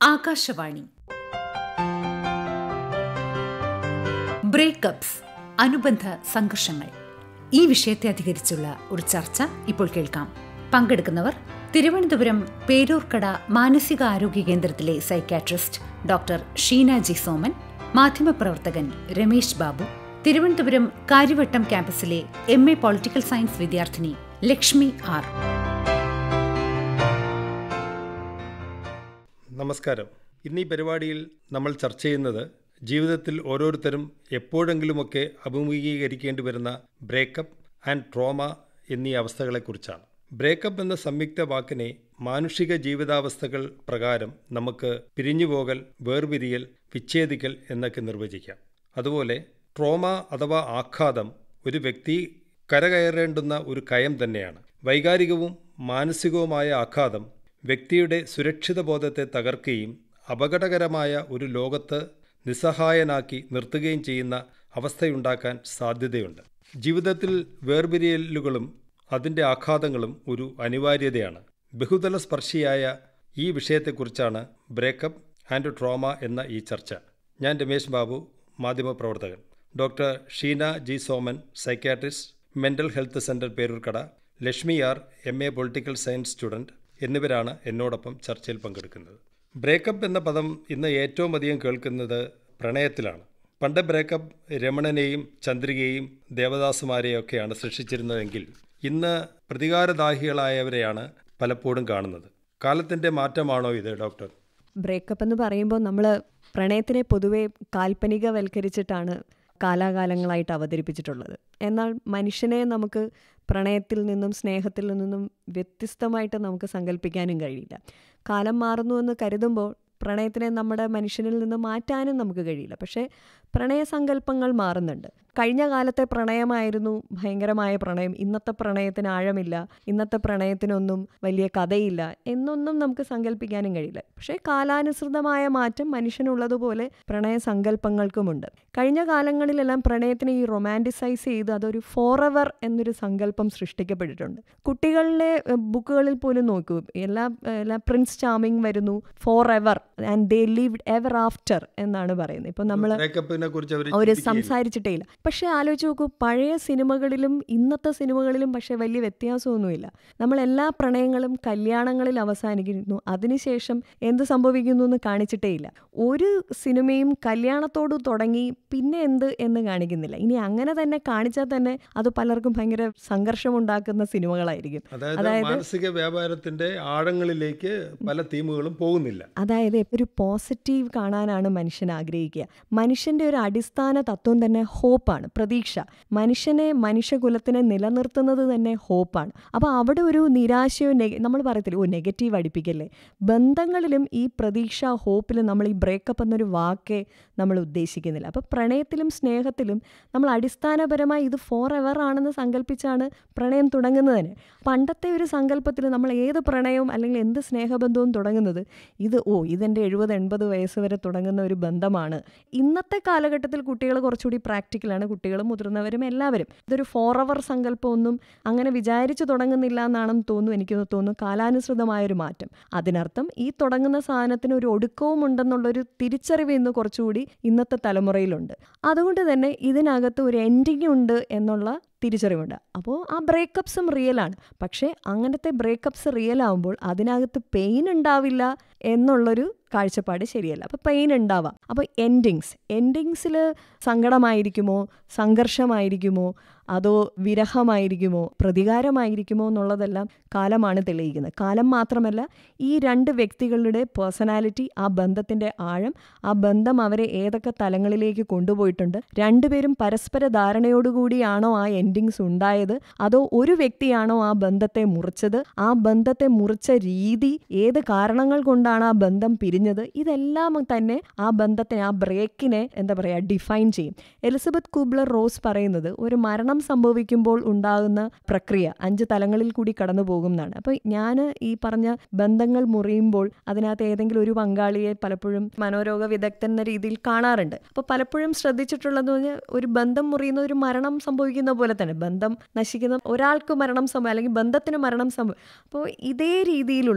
Akashvani breakups അനുബന്ധ സംഘർഷങ്ങൾ ഈ വിഷയത്തെ അധികരിച്ചുള്ള ഒരു ചർച്ച ഇപ്പോൾ കേൾക്കാം പങ്കെടുക്കുന്നവർ തിരുവനന്തപുരം പേരൂർക്കട മാനസികാരോഗ്യ കേന്ദ്രത്തിലെ psychiatrist doctor Sheena G Soman മാധ്യമപ്രവർത്തകൻ രമേശ് ബാബു തിരുവനന്തപുരം കാര്യവട്ടം ക്യാമ്പസിലെ എം എ പൊളിറ്റിക്കൽ സയൻസ് വിദ്യാർത്ഥിനി ലക്ഷ്മി ആർ നമസ്കാരം ഇന്ന് ഈ പരിപാടിയിൽ നമ്മൾ ചർച്ച ചെയ്യുന്നത് ജീവിതത്തിൽ ഓരോരുത്തരും എപ്പോഴെങ്കിലുമൊക്കെ അഭിമുഖീകരിക്കേണ്ടി വരുന്ന ബ്രേക്കപ്പ് ആൻഡ് ട്രോമ എന്നീ അവസ്ഥകളെക്കുറിച്ചാണ് ബ്രേക്കപ്പ് എന്ന സംയുക്ത വാക്കിനെ മാനുഷിക ജീവിതാവസ്ഥകൾ പ്രകാരം നമുക്ക് പിരിഞ്ഞുപോകൽ വേർപിരിയൽ വിച്ഛേദിക്കൽ എന്നൊക്കെ നിർവചിക്കാം അതുപോലെ ട്രോമ അഥവാ ആഘാതം ഒരു വ്യക്തി കരകയറേണ്ടുന്ന ഒരു കയം തന്നെയാണ് വൈകാരികവും മാനസികവുമായ ആഘാതം വ്യക്തിയുടെ സുരക്ഷിത ബോധത്തെ തകർക്കുകയും അപകടകരമായ ഒരു ലോകത്ത് നിസ്സഹായനാക്കി നിർത്തുകയും ചെയ്യുന്ന അവസ്ഥയുണ്ടാക്കാൻ സാധ്യതയുണ്ട് ജീവിതത്തിൽ വേർപിരിയലുകളും അതിൻ്റെ ആഘാതങ്ങളും ഒരു അനിവാര്യതയാണ് ബഹുതല സ്പർശിയായ ഈ വിഷയത്തെക്കുറിച്ചാണ് ബ്രേക്കപ്പ് ആൻഡ് ട്രോമ എന്ന ഈ ചർച്ച ഞാൻ രമേശ് ബാബു മാധ്യമപ്രവർത്തകൻ doctor Sheena G Soman psychiatrist mental health centre Peroorkada Lakshmi R M A political science student എന്നിവരാണ് എന്നോടൊപ്പം ചർച്ചയിൽ പങ്കെടുക്കുന്നത് ബ്രേക്കപ്പ് എന്ന പദം ഇന്ന് ഏറ്റവും അധികം കേൾക്കുന്നത് പ്രണയത്തിലാണ് പണ്ട് ബ്രേക്കപ്പ് രമണനെയും ചന്ദ്രികയെയും ദേവദാസുമാരെയും ഒക്കെയാണ് സൃഷ്ടിച്ചിരുന്നതെങ്കിൽ ഇന്ന് പ്രതികാരദാഹികളായവരെയാണ് പലപ്പോഴും കാണുന്നത് കാലത്തിൻ്റെ മാറ്റമാണോ ഇത് ഡോക്ടർ ബ്രേക്കപ്പ് എന്ന് പറയുമ്പോൾ നമ്മൾ പ്രണയത്തിനെ പൊതുവെ കാൽപ്പനികവൽക്കരിച്ചിട്ടാണ് കാലാകാലങ്ങളായിട്ട് അവതരിപ്പിച്ചിട്ടുള്ളത് എന്നാൽ മനുഷ്യനെ നമുക്ക് പ്രണയത്തിൽ നിന്നും സ്നേഹത്തിൽ നിന്നും വ്യത്യസ്തമായിട്ട് നമുക്ക് സങ്കല്പിക്കാനും കഴിയില്ല കാലം മാറുന്നു എന്ന് കരുതുമ്പോൾ പ്രണയത്തിനെ നമ്മുടെ മനുഷ്യനിൽ നിന്ന് മാറ്റാനും നമുക്ക് കഴിയില്ല പക്ഷേ പ്രണയസങ്കല്പങ്ങൾ മാറുന്നുണ്ട് കഴിഞ്ഞ കാലത്തെ പ്രണയമായിരുന്നു ഭയങ്കരമായ പ്രണയം ഇന്നത്തെ പ്രണയത്തിന് ആഴമില്ല ഇന്നത്തെ പ്രണയത്തിനൊന്നും വലിയ കഥയില്ല എന്നൊന്നും നമുക്ക് സങ്കല്പിക്കാനും കഴിയില്ല പക്ഷേ കാലാനുസൃതമായ മാറ്റം മനുഷ്യനുള്ളതുപോലെ പ്രണയ സങ്കല്പങ്ങൾക്കുമുണ്ട് കഴിഞ്ഞ കാലങ്ങളിലെല്ലാം പ്രണയത്തിനെ ഈ റൊമാൻറ്റിസൈസ് ചെയ്ത് അതൊരു ഫോറെവർ എന്നൊരു സങ്കല്പം സൃഷ്ടിക്കപ്പെട്ടിട്ടുണ്ട് കുട്ടികളിലെ ബുക്കുകളിൽ പോലും നോക്കൂ എല്ലാ എല്ലാ പ്രിൻസ് ചാമിങ് വരുന്നു forever and they lived ever after എന്നാണ് പറയുന്നത് ഇപ്പം നമ്മൾ ബ്രേക്കപ്പിനെ കുറിച്ച് അവർ അവർ സംസാരിച്ചിട്ടേ ഇല്ല പക്ഷേ ആലോചിച്ച് നോക്കൂ പഴയ സിനിമകളിലും ഇന്നത്തെ സിനിമകളിലും പക്ഷേ വലിയ വ്യത്യാസമൊന്നുമില്ല നമ്മൾ എല്ലാ പ്രണയങ്ങളും കല്യാണങ്ങളിൽ അവസാനിക്കുന്നു അതിനുശേഷം എന്ത് സംഭവിക്കുന്നു എന്ന് കാണിച്ചിട്ടേ ഇല്ല ഒരു സിനിമയും കല്യാണത്തോട് തുടങ്ങി പിന്നെ എന്ത് എന്ന് കാണിക്കുന്നില്ല ഇനി അങ്ങനെ തന്നെ കാണിച്ചാൽ തന്നെ അത് പലർക്കും ഭയങ്കര സംഘർഷമുണ്ടാക്കുന്ന സിനിമകളായിരിക്കും അതായത് മാനസിക വ്യാപാരത്തിന്റെ ആഴങ്ങളിലേക്ക് പല തീമുകളും പോകുന്നില്ല അതായത് ഒരു പോസിറ്റീവ് കാണാനാണ് മനുഷ്യൻ ആഗ്രഹിക്കുക മനുഷ്യന്റെ ഒരു അടിസ്ഥാന തത്വം തന്നെ ഹോപ്പാണ് പ്രതീക്ഷ മനുഷ്യനെ മനുഷ്യകുലത്തിനെ നിലനിർത്തുന്നത് തന്നെ ഹോപ്പാണ് അപ്പോൾ അവിടെ ഒരു നിരാശയോ നെഗ നമ്മൾ പറയത്തില്ല ഓ നെഗറ്റീവ് അടുപ്പിക്കല്ലേ ബന്ധങ്ങളിലും ഈ പ്രതീക്ഷ ഹോപ്പിലും നമ്മൾ ഈ ബ്രേക്കപ്പ് എന്നൊരു വാക്കേ നമ്മൾ ഉദ്ദേശിക്കുന്നില്ല അപ്പോൾ പ്രണയത്തിലും സ്നേഹത്തിലും നമ്മൾ അടിസ്ഥാനപരമായി ഇത് ഫോർ എവർ ആണെന്ന് സങ്കല്പിച്ചാണ് പ്രണയം തുടങ്ങുന്നത് തന്നെ പണ്ടത്തെ ഒരു സങ്കല്പത്തിൽ നമ്മൾ ഏത് പ്രണയവും അല്ലെങ്കിൽ എന്ത് സ്നേഹബന്ധവും തുടങ്ങുന്നത് ഇത് ഓ ഇതെൻ്റെ എഴുപത് എൺപത് വയസ്സ് വരെ തുടങ്ങുന്ന ഒരു ബന്ധമാണ് ഇന്നത്തെ കാലഘട്ടത്തിൽ കുട്ടികൾ കുറച്ചുകൂടി പ്രാക്ടിക്കലാണ് കുട്ടികളും മുതിർന്നവരും എല്ലാവരും ഇതൊരു ഫോർ അവർ സങ്കല്പമൊന്നും അങ്ങനെ വിചാരിച്ചു തുടങ്ങുന്നില്ല എന്നാണെന്ന് തോന്നുന്നു എനിക്ക് തോന്നുന്നു കാലാനുസൃതമായൊരു മാറ്റം അതിനർത്ഥം ഈ തുടങ്ങുന്ന സാധനത്തിന് ഒരു ഒടുക്കവും ഉണ്ടെന്നുള്ളൊരു തിരിച്ചറിവ് ഇന്ന് കുറച്ചുകൂടി ഇന്നത്തെ തലമുറയിലുണ്ട് അതുകൊണ്ട് തന്നെ ഇതിനകത്ത് ഒരു എൻഡിങ് ഉണ്ട് എന്നുള്ള തിരിച്ചറിവുണ്ട് അപ്പോൾ ആ ബ്രേക്കപ്സും റിയലാണ് പക്ഷേ അങ്ങനത്തെ ബ്രേക്കപ്സ് റിയൽ ആകുമ്പോൾ അതിനകത്ത് പെയിൻ ഉണ്ടാവില്ല എന്നുള്ളൊരു കാഴ്ചപ്പാട് ശരിയല്ല അപ്പോൾ പെയിൻ ഉണ്ടാവാം അപ്പോൾ എൻഡിങ്സ് എൻഡിങ്സിൽ സങ്കടമായിരിക്കുമോ സംഘർഷമായിരിക്കുമോ അതോ വിരഹമായിരിക്കുമോ പ്രതികാരമായിരിക്കുമോ എന്നുള്ളതെല്ലാം കാലമാണ് തെളിയിക്കുന്നത് കാലം മാത്രമല്ല ഈ രണ്ട് വ്യക്തികളുടെ പേഴ്സണാലിറ്റി ആ ബന്ധത്തിൻ്റെ ആഴം ആ ബന്ധം അവരെ ഏതൊക്കെ തലങ്ങളിലേക്ക് കൊണ്ടുപോയിട്ടുണ്ട് രണ്ടുപേരും പരസ്പര ധാരണയോടുകൂടിയാണോ ആ എൻഡിങ്സ് ഉണ്ടായത് അതോ ഒരു വ്യക്തിയാണോ ആ ബന്ധത്തെ മുറിച്ചത് ആ ബന്ധത്തെ മുറിച്ച രീതി ഏത് കാരണങ്ങൾ കൊണ്ടാണ് ആ ബന്ധം പിരിഞ്ഞത് ഇതെല്ലാം തന്നെ ആ ബന്ധത്തിനെ ആ ബ്രേക്കിനെ എന്താ പറയുക ഡിഫൈൻ ചെയ്യും എലിസബത്ത് കുബ്ലർ റോസ് പറയുന്നത് ഒരു മരണം സംഭവിക്കുമ്പോൾ ഉണ്ടാകുന്ന പ്രക്രിയ അഞ്ച് തലങ്ങളിൽ കൂടി കടന്നു പോകും എന്നാണ് അപ്പോൾ ഞാൻ ഈ പറഞ്ഞ ബന്ധങ്ങൾ മുറിയുമ്പോൾ അതിനകത്ത് ഏതെങ്കിലും ഒരു പങ്കാളിയെ പലപ്പോഴും മനോരോഗ വിദഗ്ധൻ എന്ന രീതിയിൽ കാണാറുണ്ട് അപ്പോൾ പലപ്പോഴും ശ്രദ്ധിച്ചിട്ടുള്ളത് പറഞ്ഞാൽ ഒരു ബന്ധം മുറിയുന്ന ഒരു മരണം സംഭവിക്കുന്ന പോലെ തന്നെ ബന്ധം നശിക്കുന്ന ഒരാൾക്ക് മരണം സംഭവം അല്ലെങ്കിൽ ബന്ധത്തിന് മരണം സംഭവം അപ്പോൾ ഇതേ രീതിയിലുള്ള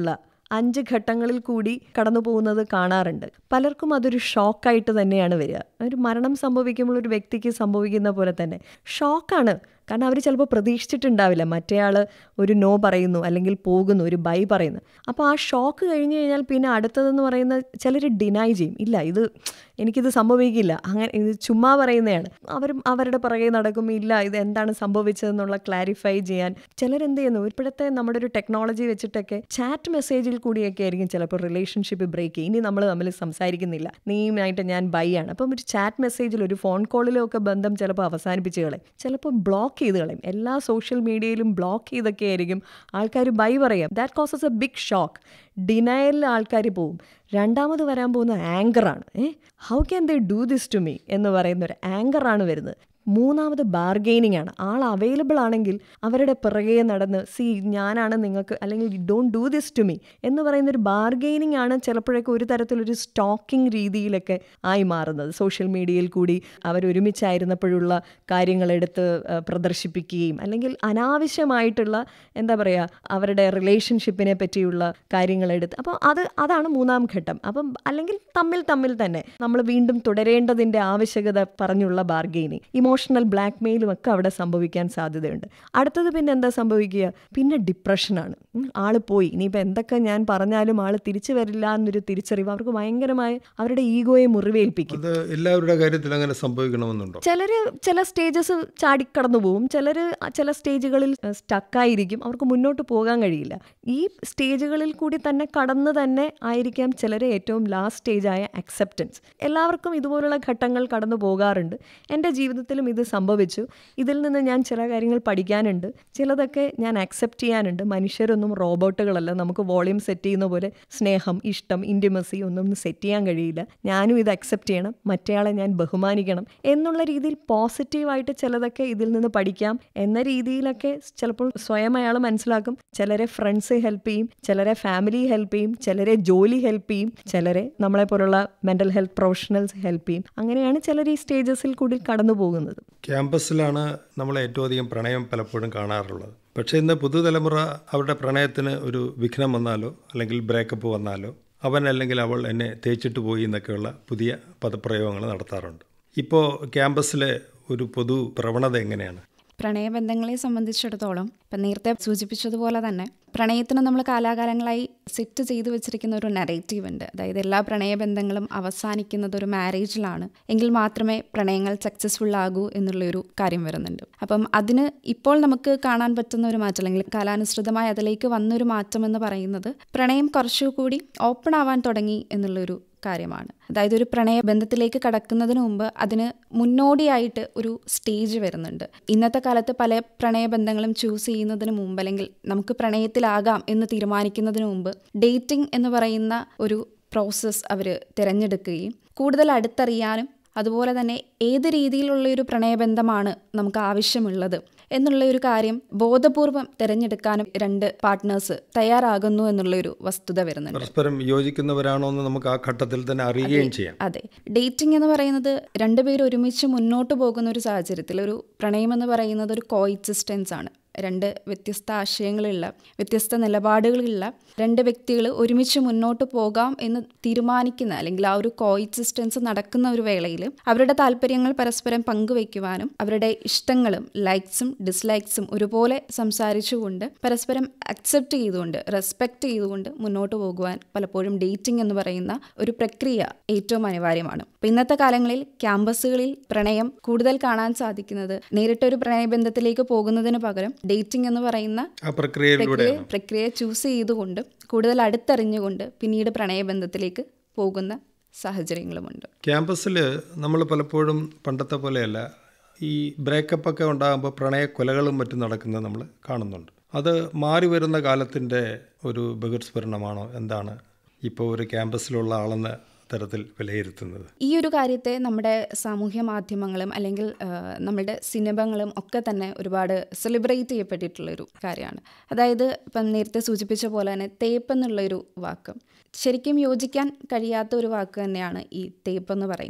അഞ്ച് ഘട്ടങ്ങളിൽ കൂടി കടന്നു പോകുന്നത് കാണാറുണ്ട് പലർക്കും അതൊരു ഷോക്കായിട്ട് തന്നെയാണ് വരിക ഒരു മരണം സംഭവിക്കുമ്പോൾ ഒരു വ്യക്തിക്ക് സംഭവിക്കുന്ന പോലെ തന്നെ ഷോക്കാണ് കാരണം അവർ ചിലപ്പോൾ പ്രതീക്ഷിച്ചിട്ടുണ്ടാവില്ല മറ്റേയാൾ ഒരു നോ പറയുന്നു അല്ലെങ്കിൽ പോകുന്നു ഒരു ബൈ പറയുന്നു അപ്പോൾ ആ ഷോക്ക് കഴിഞ്ഞ് കഴിഞ്ഞാൽ പിന്നെ അടുത്തതെന്ന് പറയുന്ന ചിലർ ഡിനൈ ചെയ്യും ഇല്ല ഇത് എനിക്കിത് സംഭവിക്കില്ല അങ്ങനെ ഇത് ചുമ്മാ പറയുന്നതാണ് അവരും അവരുടെ പുറകെ നടക്കും ഇല്ല ഇത് എന്താണ് സംഭവിച്ചതെന്നുള്ള ക്ലാരിഫൈ ചെയ്യാൻ ചിലരെന്ത് ചെയ്യുന്നു ഇപ്പോഴത്തെ നമ്മുടെ ഒരു ടെക്നോളജി വെച്ചിട്ടൊക്കെ ചാറ്റ് മെസ്സേജിൽ കൂടിയൊക്കെ ആയിരിക്കും ചിലപ്പോൾ റിലേഷൻഷിപ്പ് ബ്രേക്ക് ചെയ്യും ഇനി നമ്മൾ തമ്മിൽ സംസാരിക്കുന്നില്ല നീയുമായിട്ട് ഞാൻ ബൈ ആണ് അപ്പം ഒരു ചാറ്റ് മെസ്സേജിൽ ഒരു ഫോൺ കോളിലോ ഒക്കെ ബന്ധം ചിലപ്പോൾ അവസാനിപ്പിച്ച് കളയും ചിലപ്പോൾ ബ്ലോക്ക് ചെയ്ത് കളയും എല്ലാ സോഷ്യൽ മീഡിയയിലും ബ്ലോക്ക് ചെയ്തൊക്കെ ആയിരിക്കും ആൾക്കാർ ബൈ പറയാം that causes a big shock ഡിനയലിൽ ആൾക്കാർ പോവും രണ്ടാമത് വരാൻ പോകുന്ന ആങ്കറാണ് ഏ how can they do this to me എന്ന് പറയുന്ന ഒരു ആങ്കറാണ് വരുന്നത് മൂന്നാമത് ബാർഗെയിനിങ് ആണ് ആൾ അവൈലബിൾ ആണെങ്കിൽ അവരുടെ പിറകെ നടന്ന് സി ഞാനാണ് നിങ്ങൾക്ക് അല്ലെങ്കിൽ don't do this to me എന്ന് പറയുന്ന ഒരു ബാർഗെയിനിങ് ആണ് ചിലപ്പോഴൊക്കെ ഒരു തരത്തിലൊരു സ്റ്റോക്കിംഗ് രീതിയിലൊക്കെ ആയി മാറുന്നത് സോഷ്യൽ മീഡിയയിൽ കൂടി അവരൊരുമിച്ചായിരുന്നപ്പോഴുള്ള കാര്യങ്ങളെടുത്ത് പ്രദർശിപ്പിക്കുകയും അല്ലെങ്കിൽ അനാവശ്യമായിട്ടുള്ള എന്താ പറയുക അവരുടെ റിലേഷൻഷിപ്പിനെ പറ്റിയുള്ള കാര്യങ്ങളെടുത്ത് അപ്പോൾ അത് അതാണ് മൂന്നാം ഘട്ടം അപ്പം അല്ലെങ്കിൽ തമ്മിൽ തമ്മിൽ തന്നെ നമ്മൾ വീണ്ടും തുടരേണ്ടതിൻ്റെ ആവശ്യകത പറഞ്ഞുള്ള ബാർഗെയിനിങ് ഇമോഷണൽ ബ്ലാക്ക് മെയിലും ഒക്കെ അവിടെ സംഭവിക്കാൻ സാധ്യതയുണ്ട് അടുത്തത് പിന്നെ എന്താ സംഭവിക്കുക പിന്നെ ഡിപ്രഷനാണ് ആൾ പോയി ഇനിയിപ്പോൾ എന്തൊക്കെ ഞാൻ പറഞ്ഞാലും ആൾ തിരിച്ചു വരില്ല എന്നൊരു തിരിച്ചറിവ് അവർക്ക് ഭയങ്കരമായി അവരുടെ ഈഗോയെ മുറിവേൽപ്പിക്കും അത് എല്ലാവരുടെ കാര്യത്തിൽ അങ്ങനെ സംഭവിക്കണമെന്നുണ്ടോ ചിലർ ചില സ്റ്റേജസ് ചാടിക്കടന്നു പോവും ചിലർ ചില സ്റ്റേജുകളിൽ സ്റ്റക്കായിരിക്കും അവർക്ക് മുന്നോട്ട് പോകാൻ കഴിയില്ല ഈ സ്റ്റേജുകളിൽ കൂടി തന്നെ കടന്ന് തന്നെ ആയിരിക്കാം ചിലർ ഏറ്റവും ലാസ്റ്റ് സ്റ്റേജായ അക്സെപ്റ്റൻസ് എല്ലാവർക്കും ഇതുപോലുള്ള ഘട്ടങ്ങൾ കടന്നു പോകാറുണ്ട് എൻ്റെ ജീവിതത്തിലും ഇത് സംഭവിച്ചു ഇതിൽ നിന്ന് ഞാൻ ചില കാര്യങ്ങൾ പഠിക്കാനുണ്ട് ചിലതൊക്കെ ഞാൻ അക്സെപ്റ്റ് ചെയ്യാനുണ്ട് മനുഷ്യരൊന്നും റോബോട്ടുകളല്ല നമുക്ക് വോളിയം സെറ്റ് ചെയ്യുന്ന പോലെ സ്നേഹം ഇഷ്ടം ഇൻറ്റിമസി ഒന്നും സെറ്റ് ചെയ്യാൻ കഴിയില്ല ഞാനും ഇത് അക്സെപ്റ്റ് ചെയ്യണം മറ്റേയാളെ ഞാൻ ബഹുമാനിക്കണം എന്നുള്ള രീതിയിൽ പോസിറ്റീവായിട്ട് ചിലതൊക്കെ ഇതിൽ നിന്ന് പഠിക്കാം എന്ന രീതിയിലൊക്കെ ചിലപ്പോൾ സ്വയം അയാൾ മനസ്സിലാക്കും ചിലരെ ഫ്രണ്ട്സ് ഹെൽപ്പ് ചെയ്യും ചിലരെ ഫാമിലി ഹെൽപ്പ് ചെയ്യും ചിലരെ ജോലി ഹെൽപ്പ് ചെയ്യും ചിലരെ നമ്മളെ പോലുള്ള മെൻ്റൽ ഹെൽത്ത് പ്രൊഫഷണൽസ് ഹെൽപ്പ് ചെയ്യും അങ്ങനെയാണ് ചിലർ ഈ സ്റ്റേജസിൽ കൂടി കടന്നു പോകുന്നത് ക്യാമ്പസിലാണ് നമ്മൾ ഏറ്റവും അധികം പ്രണയം പലപ്പോഴും കാണാറുള്ളത് പക്ഷേ ഇന്ന് പുതുതലമുറ അവരുടെ പ്രണയത്തിന് ഒരു വിഘ്നം വന്നാലോ അല്ലെങ്കിൽ ബ്രേക്കപ്പ് വന്നാലോ അവൻ അല്ലെങ്കിൽ അവൾ എന്നെ തേച്ചിട്ട് പോയി എന്നൊക്കെയുള്ള പുതിയ പദപ്രയോഗങ്ങൾ നടത്താറുണ്ട് ഇപ്പോൾ ക്യാമ്പസിലെ ഒരു പൊതു പ്രവണത എങ്ങനെയാണ് പ്രണയബന്ധങ്ങളെ സംബന്ധിച്ചിടത്തോളം ഇപ്പം നേരത്തെ സൂചിപ്പിച്ചതുപോലെ തന്നെ പ്രണയത്തിന് നമ്മൾ കാലാകാലങ്ങളായി സെറ്റ് ചെയ്തു വെച്ചിരിക്കുന്ന ഒരു നറേറ്റീവ് ഉണ്ട് അതായത് എല്ലാ പ്രണയബന്ധങ്ങളും അവസാനിക്കുന്നത് ഒരു മാരേജിലാണ് എങ്കിൽ മാത്രമേ പ്രണയങ്ങൾ സക്സസ്ഫുൾ ആകൂ എന്നുള്ളൊരു കാര്യം വരുന്നുണ്ട് അപ്പം അതിന് ഇപ്പോൾ നമുക്ക് കാണാൻ പറ്റുന്ന ഒരു മാറ്റം അല്ലെങ്കിൽ കാലാനുസൃതമായി അതിലേക്ക് വന്നൊരു മാറ്റം എന്ന് പറയുന്നത് പ്രണയം കുറച്ചുകൂടി ഓപ്പൺ ആവാൻ തുടങ്ങി എന്നുള്ളൊരു കാര്യമാണ് അതായത് ഒരു പ്രണയ ബന്ധത്തിലേക്ക് കടക്കുന്നതിന് മുമ്പ് അതിന് മുന്നോടിയായിട്ട് ഒരു സ്റ്റേജ് വരുന്നുണ്ട് ഇന്നത്തെ കാലത്ത് പല പ്രണയബന്ധങ്ങളും ചൂസ് ചെയ്യുന്നതിന് മുമ്പ് അല്ലെങ്കിൽ നമുക്ക് പ്രണയത്തിലാകാം എന്ന് തീരുമാനിക്കുന്നതിന് മുമ്പ് ഡേറ്റിംഗ് എന്ന് പറയുന്ന ഒരു പ്രോസസ്സ് അവർ തിരഞ്ഞെടുക്കുകയും കൂടുതൽ അടുത്തറിയാനും അതുപോലെ തന്നെ ഏത് രീതിയിലുള്ള ഒരു പ്രണയബന്ധമാണ് നമുക്ക് ആവശ്യമുള്ളത് എന്നുള്ള ഒരു കാര്യം ബോധപൂർവം തിരഞ്ഞെടുക്കാനും രണ്ട് പാർട്ട്നേഴ്സ് തയ്യാറാകുന്നു എന്നുള്ള ഒരു വസ്തുത വരുന്നുണ്ട് പരസ്പരം യോജിക്കുന്നവരാണോ എന്ന് നമുക്ക് ആ ഘട്ടത്തിൽ തന്നെ അറിയുകയും ചെയ്യാം അതെ ഡേറ്റിംഗ് എന്ന് പറയുന്നത് രണ്ടുപേരും ഒരുമിച്ച് മുന്നോട്ട് പോകുന്ന ഒരു സാഹചര്യത്തിൽ ഒരു പ്രണയം എന്ന് പറയുന്നത് ഒരു കോ എക്സിസ്റ്റൻസ് ആണ് രണ്ട് വ്യത്യസ്ത ആശയങ്ങളുള്ള വ്യത്യസ്ത നിലപാടുകളുള്ള രണ്ട് വ്യക്തികൾ ഒരുമിച്ച് മുന്നോട്ട് പോകാം എന്ന് തീരുമാനിക്കുന്ന അല്ലെങ്കിൽ ആ ഒരു കോ എക്സിസ്റ്റൻസ് നടക്കുന്ന ഒരു വേളയിൽ അവരുടെ താല്പര്യങ്ങൾ പരസ്പരം പങ്കുവയ്ക്കുവാനും അവരുടെ ഇഷ്ടങ്ങളും ലൈക്സും ഡിസ്ലൈക്സും ഒരുപോലെ സംസാരിച്ചുകൊണ്ട് പരസ്പരം അക്സെപ്റ്റ് ചെയ്തുകൊണ്ട് റെസ്പെക്റ്റ് ചെയ്തുകൊണ്ട് മുന്നോട്ട് പോകുവാൻ പലപ്പോഴും ഡേറ്റിംഗ് എന്ന് പറയുന്ന ഒരു പ്രക്രിയ ഏറ്റവും അനിവാര്യമാണ് അപ്പം ഇന്നത്തെ കാലങ്ങളിൽ ക്യാമ്പസുകളിൽ പ്രണയം കൂടുതൽ കാണാൻ സാധിക്കുന്നത് നേരിട്ടൊരു പ്രണയബന്ധത്തിലേക്ക് പോകുന്നതിന് പകരം ഡേറ്റിംഗ് എന്ന് പറയുന്ന ആ പ്രക്രിയയിലൂടെ പ്രക്രിയ പ്രക്രിയ ചൂസ് ചെയ്തുകൊണ്ട് കൂടുതൽ അടുത്തറിഞ്ഞുകൊണ്ട് പിന്നീട് പ്രണയബന്ധത്തിലേക്ക് പോകുന്ന സാഹചര്യങ്ങളുമുണ്ട് ക്യാമ്പസിൽ നമ്മൾ പലപ്പോഴും പണ്ടത്തെ പോലെയല്ല ഈ ബ്രേക്കപ്പ് ഒക്കെ ഉണ്ടാകുമ്പോൾ പ്രണയ കൊലകളും മറ്റും നടക്കുന്നത് നമ്മൾ കാണുന്നുണ്ട് അത് മാറി വരുന്ന കാലത്തിൻ്റെ ഒരു ബഹിർസ്ഫുരണമാണോ എന്താണ് ഇപ്പോൾ ഒരു ക്യാമ്പസിലുള്ള ആളെന്ന തരത്തിൽ വിലയിരുത്തുന്നത് ഈ ഒരു കാര്യത്തെ നമ്മുടെ സാമൂഹ്യ മാധ്യമങ്ങളും അല്ലെങ്കിൽ ആ, നമ്മുടെ സിനിമകളും ഒക്കെ തന്നെ ഒരുപാട് സെലിബ്രേറ്റ് ചെയ്യപ്പെട്ടിട്ടുള്ളൊരു കാര്യമാണ് അതായത് ഇപ്പം നേരത്തെ സൂചിപ്പിച്ച പോലെ തന്നെ തേപ്പ് എന്നുള്ളൊരു വാക്ക് ശരിക്കും യോജിക്കാൻ കഴിയാത്ത ഒരു വാക്ക് തന്നെയാണ് ഈ തേപ്പ് എന്ന് പറയുന്നത്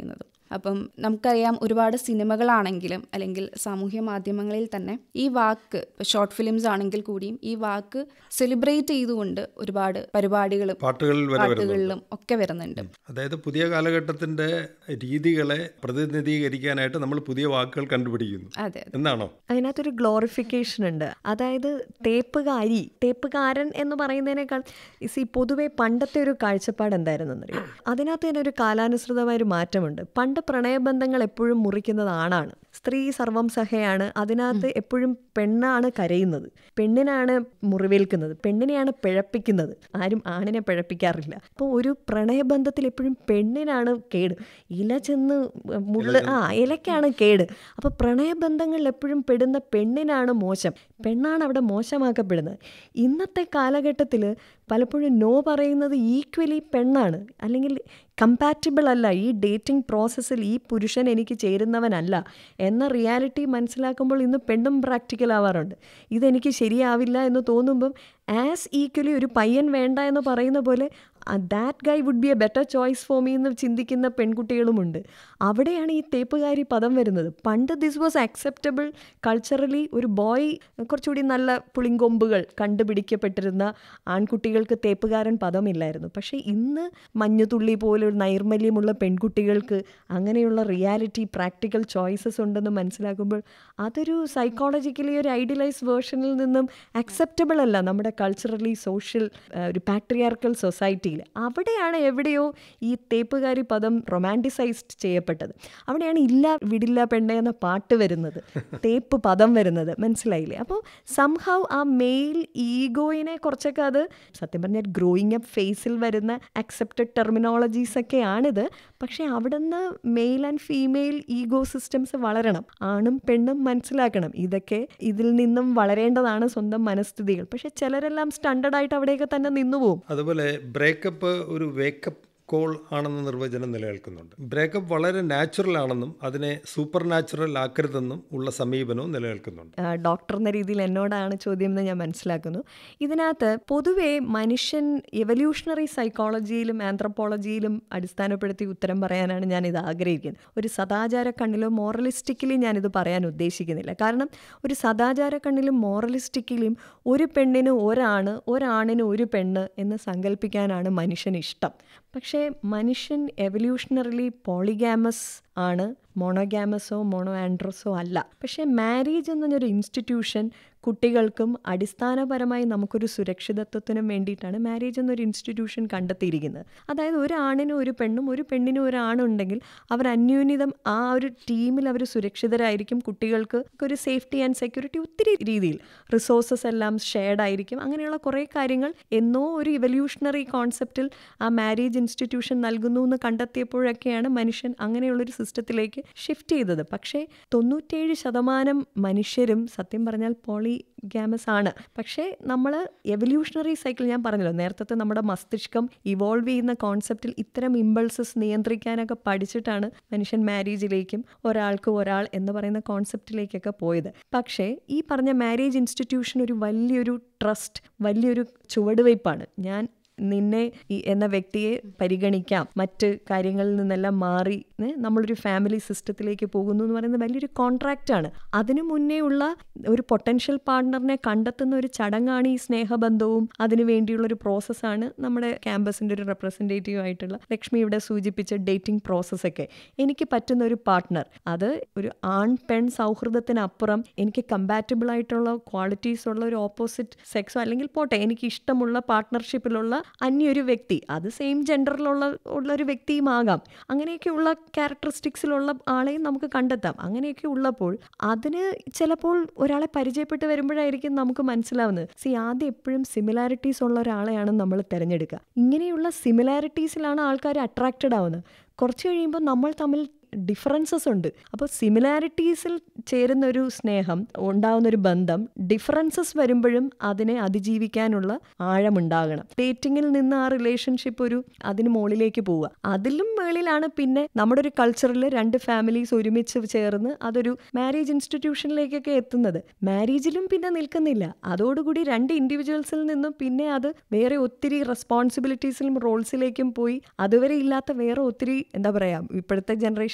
അപ്പം നമുക്കറിയാം ഒരുപാട് സിനിമകളാണെങ്കിലും അല്ലെങ്കിൽ സാമൂഹ്യ മാധ്യമങ്ങളിൽ തന്നെ ഈ വാക്ക് ഷോർട്ട് ഫിലിംസ് ആണെങ്കിൽ കൂടിയും ഈ വാക്ക് സെലിബ്രേറ്റ് ചെയ്തുകൊണ്ട് ഒരുപാട് പരിപാടികളും പാട്ടുകളിൽ വരെ വരുന്നുണ്ട് പാട്ടുകളിലും ഒക്കെ വരുന്നുണ്ട് അതായത് പുതിയ കാലഘട്ടത്തിന്റെ രീതികളെ പ്രതിനിധീകരിക്കാനായിട്ട് നമ്മൾ പുതിയ വാക്കുകൾ കണ്ടുപിടിക്കുന്നു അതെ എന്നാണോ അതിനകത്തൊരു ഗ്ലോറിഫിക്കേഷൻ ഉണ്ട് അതായത് തേപ്പുകാരി തേപ്പുകാരൻ എന്ന് പറയുന്നതിനേക്കാൾ സി പൊതുവെ പണ്ടത്തെ ഒരു കാഴ്ചപ്പാട് എന്തായിരുന്നു എന്നറിയോ അതിനകത്ത് തന്നെ ഒരു കാലാനുസൃതമായ ഒരു മാറ്റമുണ്ട് പണ്ട് പ്രണയബന്ധങ്ങൾ എപ്പോഴും മുറിക്കുന്നത് ആണാണ് സ്ത്രീ സർവം സഹയാണ് അതിനകത്ത് എപ്പോഴും പെണ്ണാണ് കരയുന്നത് പെണ്ണിനാണ് മുറിവേൽക്കുന്നത് പെണ്ണിനെയാണ് പിഴപ്പിക്കുന്നത് ആരും ആണിനെ പിഴപ്പിക്കാറില്ല അപ്പോൾ ഒരു പ്രണയബന്ധത്തിൽ എപ്പോഴും പെണ്ണിനാണ് കേട് ഇല ചെന്ന് മുള്ള ആ ഇലക്കാണ് കേട് അപ്പോൾ പ്രണയബന്ധങ്ങളിൽ എപ്പോഴും പെടുന്ന പെണ്ണിനാണ് മോശം പെണ്ണാണ് അവിടെ മോശമാക്കപ്പെടുന്നത് ഇന്നത്തെ കാലഘട്ടത്തിൽ പലപ്പോഴും നോ പറയുന്നത് ഈക്വലി പെണ്ണാണ് അല്ലെങ്കിൽ കമ്പാറ്റബിൾ അല്ല ഈ ഡേറ്റിംഗ് പ്രോസസ്സിൽ ഈ പുരുഷൻ എനിക്ക് ചേരുന്നവനല്ല എന്ന റിയാലിറ്റി മനസ്സിലാക്കുമ്പോൾ ഇന്ന് പെണ്ണും പ്രാക്ടിക്കൽ ആവാറുണ്ട് ഇതെനിക്ക് ശരിയാവില്ല എന്ന് തോന്നുമ്പം ആസ് ഈക്വലി ഒരു പയ്യൻ വേണ്ട എന്ന് പറയുന്ന പോലെ that guy would be a better choice for me എന്ന് ചിന്തിക്കുന്ന പെൺകുട്ടികളുമുണ്ട് അവിടെയാണ് ഈ തേപ്പുകാരി പദം വരുന്നത് പണ്ട് ദിസ് വാസ് അക്സെപ്റ്റബിൾ കൾച്ചറലി ഒരു ബോയ് കുറച്ചുകൂടി നല്ല പുളിങ്കൊമ്പുകൾ കണ്ടുപിടിക്കപ്പെട്ടിരുന്ന ആൺകുട്ടികൾക്ക് തേപ്പുകാരൻ പദമില്ലായിരുന്നു പക്ഷേ ഇന്ന് മഞ്ഞുതുള്ളി പോലെ നൈർമല്യമുള്ള പെൺകുട്ടികൾക്ക് അങ്ങനെയുള്ള റിയാലിറ്റി പ്രാക്ടിക്കൽ ചോയ്സസ് ഉണ്ടെന്ന് മനസ്സിലാക്കുമ്പോൾ അതൊരു സൈക്കോളജിക്കലി ഒരു ഐഡിയലൈസ് വേർഷനിൽ നിന്നും അക്സെപ്റ്റബിൾ അല്ല നമ്മുടെ കൾച്ചറലി സോഷ്യൽ ഒരു പാട്രിയാർക്കൽ സൊസൈറ്റിയിൽ അവിടെയാണ് എവിടെയോ ഈ തേപ്പുകാരി പദം റൊമാൻറ്റിസൈസ്ഡ് ചെയ്യപ്പെട്ടത് അവിടെയാണ് ഇല്ല വിടില്ല പെണ്ണെ എന്ന പാട്ട് വരുന്നത് തേപ്പ് പദം വരുന്നത് മനസ്സിലായില്ലേ അപ്പോൾ സംഹൗ ആ മെയിൽ ഈഗോയിനെ കുറച്ചൊക്കെ അത് സത്യം പറഞ്ഞാൽ ഗ്രോയിങ് അപ്പ് ഫേസിൽ വരുന്ന അക്സെപ്റ്റഡ് ടെർമിനോളജീസ് ഒക്കെയാണിത് പക്ഷേ അവിടുന്ന് male and female ego systems വളരണം ആണും പെണ്ണും മനസ്സിലാക്കണം ഇതൊക്കെ ഇതിൽ നിന്നും വളരേണ്ടതാണ് സ്വന്തം മനസ്ഥിതികൾ പക്ഷെ ചിലരെല്ലാം സ്റ്റാൻഡേർഡ് ആയിട്ട് അവിടെയൊക്കെ തന്നെ നിന്നുപോകും അതുപോലെ ബ്രേക്കപ്പ് ഒരു വേക്കപ്പ് കോൾ ആണെന്ന നിർവചനം നിലനിൽക്കുന്നുണ്ട് ബ്രേക്കപ്പ് വളരെ നാച്ചുറൽ ആണെന്നും അതിനെ സൂപ്പർ നാച്ചുറൽ ആക്കരുതെന്നും ഉള്ള സമീപനവും നിലനിൽക്കുന്നുണ്ട് ആ, ഡോക്ടർ എന്ന രീതിയിൽ എന്നോടാണ് ചോദ്യം എന്ന് ഞാൻ മനസ്സിലാക്കുന്നു ഇതിനകത്ത് പൊതുവേ മനുഷ്യൻ എവല്യൂഷണറി സൈക്കോളജിയിലും ആന്ത്രപ്പോളജിയിലും അടിസ്ഥാനപ്പെടുത്തി ഉത്തരം പറയാനാണ് ഞാൻ ഇത് ആഗ്രഹിക്കുന്നത് ഒരു സദാചാര കണ്ണിലോ മോറലിസ്റ്റിക്കലി ഞാനിത് പറയാൻ ഉദ്ദേശിക്കുന്നില്ല കാരണം ഒരു സദാചാര കണ്ണിലും മോറലിസ്റ്റിക്കലിയും ഒരു പെണ്ണിന് ഒരാണ് ഒരാണിന് ഒരു പെണ്ണ് എന്ന് സങ്കല്പിക്കാനാണ് മനുഷ്യന് ഇഷ്ടം പക്ഷേ മനുഷ്യൻ എവല്യൂഷണറിലി പോളിഗാമസ് ആണ് മോണോഗാമസോ മോണോ ആൻഡ്രസോ അല്ല പക്ഷേ മാരേജ് എന്നൊരു ഇൻസ്റ്റിറ്റ്യൂഷൻ കുട്ടികൾക്കും അടിസ്ഥാനപരമായി നമുക്കൊരു സുരക്ഷിതത്വത്തിനും വേണ്ടിയിട്ടാണ് മാരേജ് എന്നൊരു ഇൻസ്റ്റിറ്റ്യൂഷൻ കണ്ടെത്തിയിരിക്കുന്നത് അതായത് ഒരു ആണിനും ഒരു പെണ്ണും ഒരു പെണ്ണിനും ഒരു ആണുണ്ടെങ്കിൽ അവർ അന്യോന്യതം ആ ഒരു ടീമിൽ അവർ സുരക്ഷിതരായിരിക്കും കുട്ടികൾക്ക് ഒരു സേഫ്റ്റി ആൻഡ് സെക്യൂരിറ്റി ഒത്തിരി രീതിയിൽ റിസോഴ്സസ് എല്ലാം ഷെയർഡ് ആയിരിക്കും അങ്ങനെയുള്ള കുറേ കാര്യങ്ങൾ എന്നോ ഒരു ഇവല്യൂഷണറി കോൺസെപ്റ്റിൽ ആ മാരേജ് ഇൻസ്റ്റിറ്റ്യൂഷൻ നൽകുന്നു എന്ന് കണ്ടെത്തിയപ്പോഴൊക്കെയാണ് മനുഷ്യൻ അങ്ങനെയുള്ളൊരു സിസ്റ്റത്തിലേക്ക് ഷിഫ്റ്റ് ചെയ്തത് പക്ഷേ തൊണ്ണൂറ്റേഴ് ശതമാനം മനുഷ്യരും സത്യം പറഞ്ഞാൽ പോളി ഗ്യാമസ് ആണ് പക്ഷേ നമ്മൾ എവല്യൂഷണറി സൈക്കിൾ ഞാൻ പറഞ്ഞല്ലോ നേരത്തെ നമ്മുടെ മസ്തിഷ്കം ഇവോൾവ് ചെയ്യുന്ന കോൺസെപ്റ്റിൽ ഇത്തരം ഇമ്പൾസസ് നിയന്ത്രിക്കാനൊക്കെ പഠിച്ചിട്ടാണ് മനുഷ്യൻ മാരേജിലേക്കും ഒരാൾക്ക് ഒരാൾ എന്ന് പറയുന്ന കോൺസെപ്റ്റിലേക്കൊക്കെ പോയത് പക്ഷേ ഈ പറഞ്ഞ മാരേജ് ഇൻസ്റ്റിറ്റ്യൂഷൻ ഒരു വലിയൊരു ട്രസ്റ്റ് വലിയൊരു ചുവടുവയ്പ്പാണ് ഞാൻ നിന്നെ ഈ എന്ന വ്യക്തിയെ പരിഗണിക്കാം മറ്റ് കാര്യങ്ങളിൽ നിന്നെല്ലാം മാറി ഏ, നമ്മളൊരു ഫാമിലി സിസ്റ്റത്തിലേക്ക് പോകുന്നു എന്ന് പറയുന്നത് വലിയൊരു കോൺട്രാക്റ്റാണ് അതിനു മുന്നേ ഉള്ള ഒരു പൊട്ടൻഷ്യൽ പാർട്ട്ണറിനെ കണ്ടെത്തുന്ന ഒരു ചടങ്ങാണ് ഈ സ്നേഹബന്ധവും അതിനു വേണ്ടിയുള്ള ഒരു പ്രോസസ്സാണ് നമ്മുടെ ക്യാമ്പസിൻ്റെ ഒരു റെപ്രസെൻറ്റേറ്റീവ് ആയിട്ടുള്ള ലക്ഷ്മി ഇവിടെ സൂചിപ്പിച്ച ഡേറ്റിംഗ് പ്രോസസ്സൊക്കെ എനിക്ക് പറ്റുന്ന ഒരു പാർട്ട്ണർ അത് ഒരു ആൺ പെൺ സൗഹൃദത്തിനപ്പുറം എനിക്ക് കമ്പാറ്റബിൾ ആയിട്ടുള്ള ക്വാളിറ്റീസ് ഉള്ള ഒരു ഓപ്പോസിറ്റ് സെക്സോ അല്ലെങ്കിൽ പോട്ടെ എനിക്ക് ഇഷ്ടമുള്ള പാർട്ട്ണർഷിപ്പിലുള്ള അന്യൊരു വ്യക്തി അത് സെയിം ജെൻഡറിലുള്ള ഉള്ള ഒരു വ്യക്തിയും ആകാം അങ്ങനെയൊക്കെയുള്ള ക്യാരക്ടറിസ്റ്റിക്സിലുള്ള ആളെയും നമുക്ക് കണ്ടെത്താം അങ്ങനെയൊക്കെ ഉള്ളപ്പോൾ അതിന് ചിലപ്പോൾ ഒരാളെ പരിചയപ്പെട്ട് വരുമ്പോഴായിരിക്കും നമുക്ക് മനസ്സിലാവുന്നത് സി ആദ്യം എപ്പോഴും സിമിലാരിറ്റീസ് ഉള്ള ഒരാളെയാണ് നമ്മൾ തിരഞ്ഞെടുക്കുക ഇങ്ങനെയുള്ള സിമിലാരിറ്റീസിലാണ് ആൾക്കാർ അട്രാക്റ്റഡ് ആവുന്നത് കുറച്ച് കഴിയുമ്പോൾ നമ്മൾ തമ്മിൽ ഡിഫറൻസസ് ഉണ്ട് അപ്പോൾ സിമിലാരിറ്റീസിൽ ചേരുന്ന ഒരു സ്നേഹം ഉണ്ടാവുന്ന ഒരു ബന്ധം ഡിഫറൻസസ് വരുമ്പോഴും അതിനെ അതിജീവിക്കാനുള്ള ആഴമുണ്ടാകണം ഡേറ്റിങ്ങിൽ നിന്ന് ആ റിലേഷൻഷിപ്പ് ഒരു അതിന് മുകളിലേക്ക് പോവുക അതിലും മേളിലാണ് പിന്നെ നമ്മുടെ ഒരു കൾച്ചറിൽ രണ്ട് ഫാമിലീസ് ഒരുമിച്ച് ചേർന്ന് അതൊരു മാരേജ് ഇൻസ്റ്റിറ്റ്യൂഷനിലേക്കൊക്കെ എത്തുന്നത് മാരേജിലും പിന്നെ നിൽക്കുന്നില്ല അതോടുകൂടി രണ്ട് ഇൻഡിവിജ്വൽസിൽ നിന്നും പിന്നെ അത് വേറെ ഒത്തിരി റെസ്പോൺസിബിലിറ്റീസിലും റോൾസിലേക്കും പോയി അതുവരെ ഇല്ലാത്ത വേറെ ഒത്തിരി എന്താ പറയുക ഇപ്പോഴത്തെ ജനറേഷൻ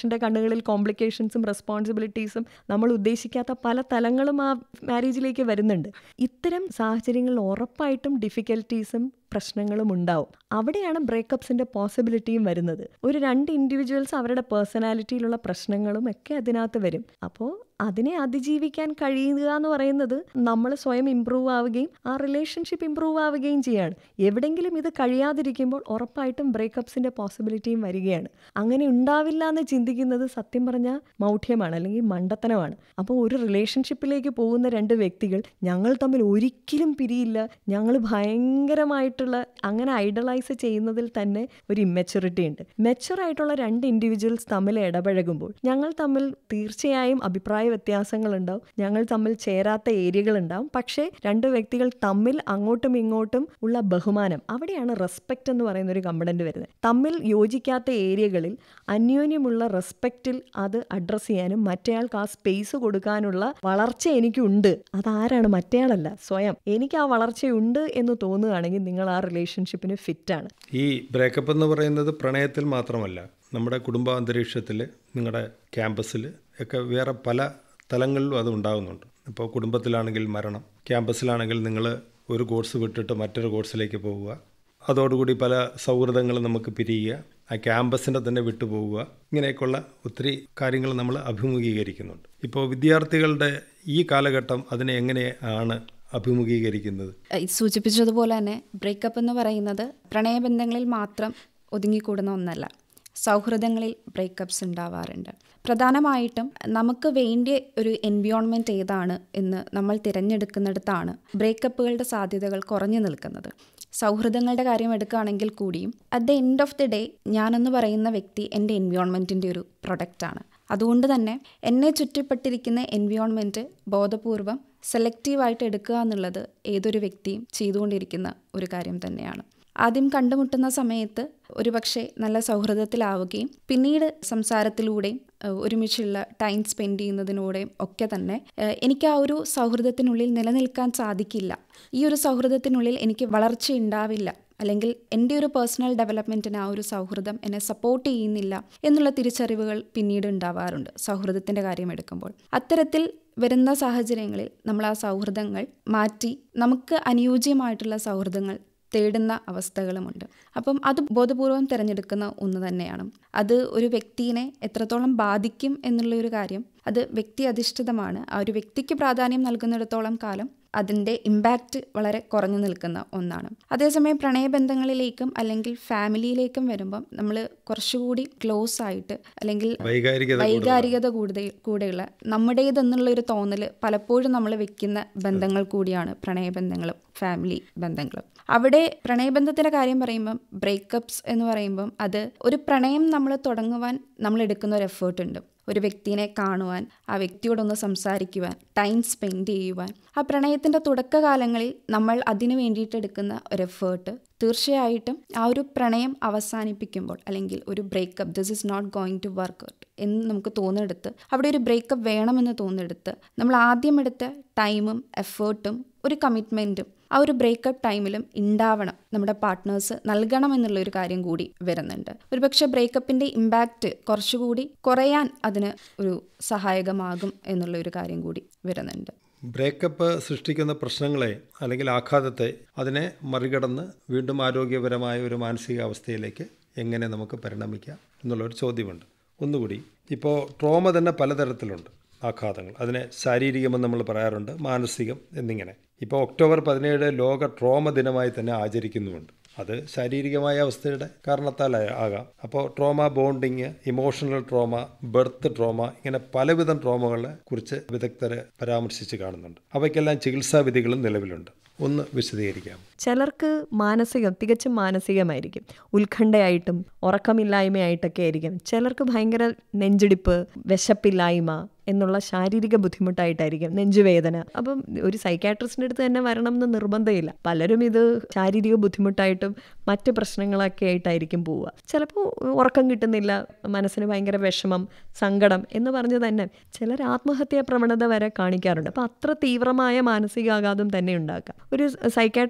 മനുഷ്യൻ്റെ കണ്ണുകളിൽ കോംപ്ലിക്കേഷൻസും റെസ്പോൺസിബിലിറ്റീസും നമ്മൾ ഉദ്ദേശിക്കാത്ത പല തലങ്ങളും ആ മാരേജിലേക്ക് വരുന്നുണ്ട് ഇത്തരം സാഹചര്യങ്ങളിൽ ഉറപ്പായിട്ടും ഡിഫിക്കൽട്ടീസും പ്രശ്നങ്ങളും ഉണ്ടാവും അവിടെയാണ് ബ്രേക്കപ്സിൻ്റെ പോസിബിലിറ്റിയും വരുന്നത് ഒരു രണ്ട് ഇൻഡിവിജ്വൽസ് അവരുടെ പേഴ്സണാലിറ്റിയിലുള്ള പ്രശ്നങ്ങളും ഒക്കെ അതിനകത്ത് വരും അപ്പോൾ അതിനെ അതിജീവിക്കാൻ കഴിയുക എന്ന് പറയുന്നത് നമ്മൾ സ്വയം ഇമ്പ്രൂവ് ആവുകയും ആ റിലേഷൻഷിപ്പ് ഇമ്പ്രൂവ് ആവുകയും ചെയ്യാണ് എവിടെങ്കിലും ഇത് കഴിയാതിരിക്കുമ്പോൾ ഉറപ്പായിട്ടും ബ്രേക്കപ്സിൻ്റെ പോസിബിലിറ്റിയും വരികയാണ് അങ്ങനെ ഉണ്ടാവില്ല എന്ന് ചിന്തിക്കുന്നത് സത്യം പറഞ്ഞാൽ മൗഢ്യമാണ് അല്ലെങ്കിൽ മണ്ടത്തനമാണ് അപ്പോൾ ഒരു റിലേഷൻഷിപ്പിലേക്ക് പോകുന്ന രണ്ട് വ്യക്തികൾ ഞങ്ങൾ തമ്മിൽ ഒരിക്കലും പിരിയില്ല ഞങ്ങൾ ഭയങ്കരമായിട്ടുള്ള അങ്ങനെ ഐഡലൈസ് ചെയ്യുന്നതിൽ തന്നെ ഒരു ഇമ്മെച്ചുറിറ്റി ഉണ്ട് മെച്ചുർ ആയിട്ടുള്ള രണ്ട് ഇൻഡിവിജ്വൽസ് തമ്മിൽ ഇടപഴകുമ്പോൾ ഞങ്ങൾ തമ്മിൽ തീർച്ചയായും അഭിപ്രായ വ്യത്യാസങ്ങളുണ്ടാവും ഞങ്ങൾ തമ്മിൽ ചേരാത്ത ഏരിയകളുണ്ടാവും പക്ഷേ രണ്ട് വ്യക്തികൾ തമ്മിൽ അങ്ങോട്ടും ഇങ്ങോട്ടും ഉള്ള ബഹുമാനം അവിടെയാണ് റെസ്പെക്റ്റ് എന്ന് പറയുന്ന ഒരു കമ്പണന്റ് വരുന്നത് തമ്മിൽ യോജിക്കാത്ത ഏരിയകളിൽ അന്യോന്യമുള്ള റെസ്പെക്റ്റിൽ അത് അഡ്രസ്സ് ചെയ്യാനും മറ്റേയാൾക്ക് ആ സ്പേസ് കൊടുക്കാനുള്ള വളർച്ച എനിക്കുണ്ട് അതാരാണ് മറ്റേയാളല്ല സ്വയം എനിക്ക് ആ വളർച്ചയുണ്ട് എന്ന് തോന്നുകയാണെങ്കിൽ നിങ്ങൾ ആ റിലേഷൻഷിപ്പിന് ഫിറ്റാണ് ഈ ബ്രേക്കപ്പ് എന്ന് പറയുന്നത് പ്രണയത്തിൽ മാത്രമല്ല നമ്മുടെ കുടുംബാന്തരീക്ഷത്തിൽ നിങ്ങളുടെ ക്യാമ്പസിൽ ഒക്കെ വേറെ പല തലങ്ങളിലും അത് ഉണ്ടാകുന്നുണ്ട് ഇപ്പോൾ കുടുംബത്തിലാണെങ്കിൽ മരണം ക്യാമ്പസിലാണെങ്കിൽ നിങ്ങൾ ഒരു കോഴ്സ് വിട്ടിട്ട് മറ്റൊരു കോഴ്സിലേക്ക് പോവുക അതോടുകൂടി പല സൗഹൃദങ്ങളും നമുക്ക് പിരിയുക ആ ക്യാമ്പസിൻ്റെ തന്നെ വിട്ടുപോവുക ഇങ്ങനെയൊക്കെയുള്ള ഒത്തിരി കാര്യങ്ങൾ നമ്മൾ അഭിമുഖീകരിക്കുന്നുണ്ട് ഇപ്പോൾ വിദ്യാർത്ഥികളുടെ ഈ കാലഘട്ടം അതിനെ എങ്ങനെയാണ് അഭിമുഖീകരിക്കുന്നത് ഈ സൂചിപ്പിച്ചതുപോലെ തന്നെ ബ്രേക്കപ്പ് എന്ന് പറയുന്നത് പ്രണയബന്ധങ്ങളിൽ മാത്രം ഒതുങ്ങിക്കൂടുന്ന ഒന്നല്ല സൗഹൃദങ്ങളിൽ ബ്രേക്കപ്സ് ഉണ്ടാവാറുണ്ട് പ്രധാനമായിട്ടും നമുക്ക് വേണ്ടിയ ഒരു എൻവിയോൺമെൻറ്റ് ഏതാണ് എന്ന് നമ്മൾ തിരഞ്ഞെടുക്കുന്നിടത്താണ് ബ്രേക്കപ്പുകളുടെ സാധ്യതകൾ കുറഞ്ഞു നിൽക്കുന്നത് സൗഹൃദങ്ങളുടെ കാര്യം എടുക്കുകയാണെങ്കിൽ കൂടിയും at the end of the day ഞാനെന്ന് പറയുന്ന വ്യക്തി എൻ്റെ എൻവിയോൺമെൻറ്റിൻ്റെ ഒരു പ്രൊഡക്റ്റാണ് അതുകൊണ്ട് തന്നെ എന്നെ ചുറ്റിപ്പെട്ടിരിക്കുന്ന എൻവിയോൺമെൻറ്റ് ബോധപൂർവം സെലക്റ്റീവായിട്ട് എടുക്കുക എന്നുള്ളത് ഏതൊരു വ്യക്തിയും ചെയ്തുകൊണ്ടിരിക്കുന്ന ഒരു കാര്യം തന്നെയാണ് ആദ്യം കണ്ടുമുട്ടുന്ന സമയത്ത് ഒരുപക്ഷെ നല്ല സൗഹൃദത്തിലാവുകയും പിന്നീട് സംസാരത്തിലൂടെയും ഏഹ്, ഒരുമിച്ചുള്ള ടൈം സ്പെൻഡ് ചെയ്യുന്നതിലൂടെയും ഒക്കെ തന്നെ ഏഹ്, എനിക്ക് ആ ഒരു സൗഹൃദത്തിനുള്ളിൽ നിലനിൽക്കാൻ സാധിക്കില്ല ഈ ഒരു സൗഹൃദത്തിനുള്ളിൽ എനിക്ക് വളർച്ച ഉണ്ടാവില്ല അല്ലെങ്കിൽ എൻ്റെ ഒരു പേഴ്സണൽ ഡെവലപ്മെൻറ്റിന് ആ ഒരു സൗഹൃദം എന്നെ സപ്പോർട്ട് ചെയ്യുന്നില്ല എന്നുള്ള തിരിച്ചറിവുകൾ പിന്നീട് ഉണ്ടാവാറുണ്ട് സൗഹൃദത്തിൻ്റെ കാര്യം എടുക്കുമ്പോൾ അത്തരത്തിൽ വരുന്ന സാഹചര്യങ്ങളിൽ നമ്മൾ ആ സൗഹൃദങ്ങൾ മാറ്റി നമുക്ക് അനുയോജ്യമായിട്ടുള്ള സൗഹൃദങ്ങൾ തേടുന്ന അവസ്ഥകളുമുണ്ട് അപ്പം അത് ബോധപൂർവം തിരഞ്ഞെടുക്കുന്ന ഒന്ന് തന്നെയാണ് അത് ഒരു വ്യക്തിയെ എത്രത്തോളം ബാധിക്കും എന്നുള്ള ഒരു കാര്യം അത് വ്യക്തി അധിഷ്ഠിതമാണ് ആ ഒരു വ്യക്തിക്ക് പ്രാധാന്യം നൽകുന്നിടത്തോളം കാലം അതിൻ്റെ ഇമ്പാക്റ്റ് വളരെ കുറഞ്ഞു നിൽക്കുന്ന ഒന്നാണ് അതേസമയം പ്രണയബന്ധങ്ങളിലേക്കും അല്ലെങ്കിൽ ഫാമിലിയിലേക്കും വരുമ്പം നമ്മൾ കുറച്ചുകൂടി ക്ലോസ് ആയിട്ട് അല്ലെങ്കിൽ വൈകാരികത വൈകാരികത കൂടുതൽ കൂടെയുള്ള നമ്മുടേതെന്നുള്ള ഒരു തോന്നൽ പലപ്പോഴും നമ്മൾ വെക്കുന്ന ബന്ധങ്ങൾ കൂടിയാണ് പ്രണയബന്ധങ്ങളും ഫാമിലി ബന്ധങ്ങളും അവിടെ പ്രണയബന്ധത്തിൻ്റെ കാര്യം പറയുമ്പം ബ്രേക്കപ്സ് എന്ന് പറയുമ്പം അത് ഒരു പ്രണയം നമ്മൾ തുടങ്ങുവാൻ നമ്മൾ എടുക്കുന്ന ഒരു എഫേർട്ട് ഉണ്ട് ഒരു വ്യക്തിനെ കാണുവാൻ ആ വ്യക്തിയോടൊന്ന് സംസാരിക്കുവാൻ ടൈം സ്പെൻഡ് ചെയ്യുവാൻ ആ പ്രണയത്തിൻ്റെ തുടക്കകാലങ്ങളിൽ നമ്മൾ അതിനു വേണ്ടിയിട്ട് എടുക്കുന്ന ഒരു എഫേർട്ട് തീർച്ചയായിട്ടും ആ ഒരു പ്രണയം അവസാനിപ്പിക്കുമ്പോൾ അല്ലെങ്കിൽ ഒരു breakup this is not going to work out എന്ന് നമുക്ക് തോന്നെടുത്ത് അവിടെ ഒരു ബ്രേക്കപ്പ് വേണമെന്ന് തോന്നെടുത്ത് നമ്മൾ ആദ്യം എടുത്ത ടൈമും എഫേർട്ടും ഒരു കമ്മിറ്റ്മെൻറ്റും ആ ഒരു ബ്രേക്കപ്പ് ടൈമിലും ഉണ്ടാവണം നമ്മുടെ പാർട്ട്നേഴ്സ് നൽകണം എന്നുള്ള ഒരു കാര്യം കൂടി വരുന്നുണ്ട് ഒരുപക്ഷെ ബ്രേക്കപ്പിൻ്റെ ഇമ്പാക്റ്റ് കുറച്ചുകൂടി കുറയാൻ അതിന് ഒരു സഹായകമാകും എന്നുള്ള ഒരു കാര്യം കൂടി വരുന്നുണ്ട് ബ്രേക്കപ്പ് സൃഷ്ടിക്കുന്ന പ്രശ്നങ്ങളെ അല്ലെങ്കിൽ ആഘാതത്തെ അതിനെ മറികടന്ന് വീണ്ടും ആരോഗ്യപരമായ ഒരു മാനസികാവസ്ഥയിലേക്ക് എങ്ങനെ നമുക്ക് പരിണമിക്കാം എന്നുള്ളൊരു ചോദ്യമുണ്ട് ഒന്നുകൂടി ഇപ്പോൾ ട്രോമ തന്നെ പലതരത്തിലുണ്ട് ആഘാതങ്ങൾ അതിനെ ശാരീരികമെന്ന് നമ്മൾ പറയാറുണ്ട് മാനസികം എന്നിങ്ങനെ ഇപ്പോൾ ഒക്ടോബർ പതിനേഴ് ലോക ട്രോമ ദിനമായി തന്നെ ആചരിക്കുന്നുമുണ്ട് അത് ശാരീരികമായ അവസ്ഥയുടെ കാരണത്താൽ ആകാം അപ്പോൾ trauma bonding emotional trauma birth trauma ഇങ്ങനെ പലവിധം ട്രോമകളെ കുറിച്ച് വിദഗ്ധരെ പരാമർശിച്ച് കാണുന്നുണ്ട് അവയ്ക്കെല്ലാം ചികിത്സാ വിധികളും നിലവിലുണ്ട് ഒന്ന് വിശദീകരിക്കാം ചിലർക്ക് മാനസികം തികച്ചും മാനസികമായിരിക്കും ഉത്കണ്ഠയായിട്ടും ഉറക്കമില്ലായ്മയായിട്ടൊക്കെ ആയിരിക്കും ചിലർക്ക് ഭയങ്കര നെഞ്ചിടിപ്പ് വിശപ്പില്ലായ്മ എന്നുള്ള ശാരീരിക ബുദ്ധിമുട്ടായിട്ടായിരിക്കും നെഞ്ചുവേദന അപ്പം ഒരു സൈക്കാട്രിസ്റ്റിൻ്റെ അടുത്ത് തന്നെ വരണം എന്ന് നിർബന്ധമില്ല പലരും ഇത് ശാരീരിക ബുദ്ധിമുട്ടായിട്ടും മറ്റ് പ്രശ്നങ്ങളൊക്കെ ആയിട്ടായിരിക്കും പോവുക ചിലപ്പോൾ ഉറക്കം കിട്ടുന്നില്ല മനസ്സിന് ഭയങ്കര വിഷമം സങ്കടം എന്ന് പറഞ്ഞ് തന്നെ ചിലർ ആത്മഹത്യാ പ്രവണത വരെ കാണിക്കാറുണ്ട് അപ്പം അത്ര തീവ്രമായ മാനസികാഘാതം തന്നെ ഉണ്ടാക്കാം ഒരു സൈക്കാട്രിസ്റ്റിൻ്റെ അടുത്ത്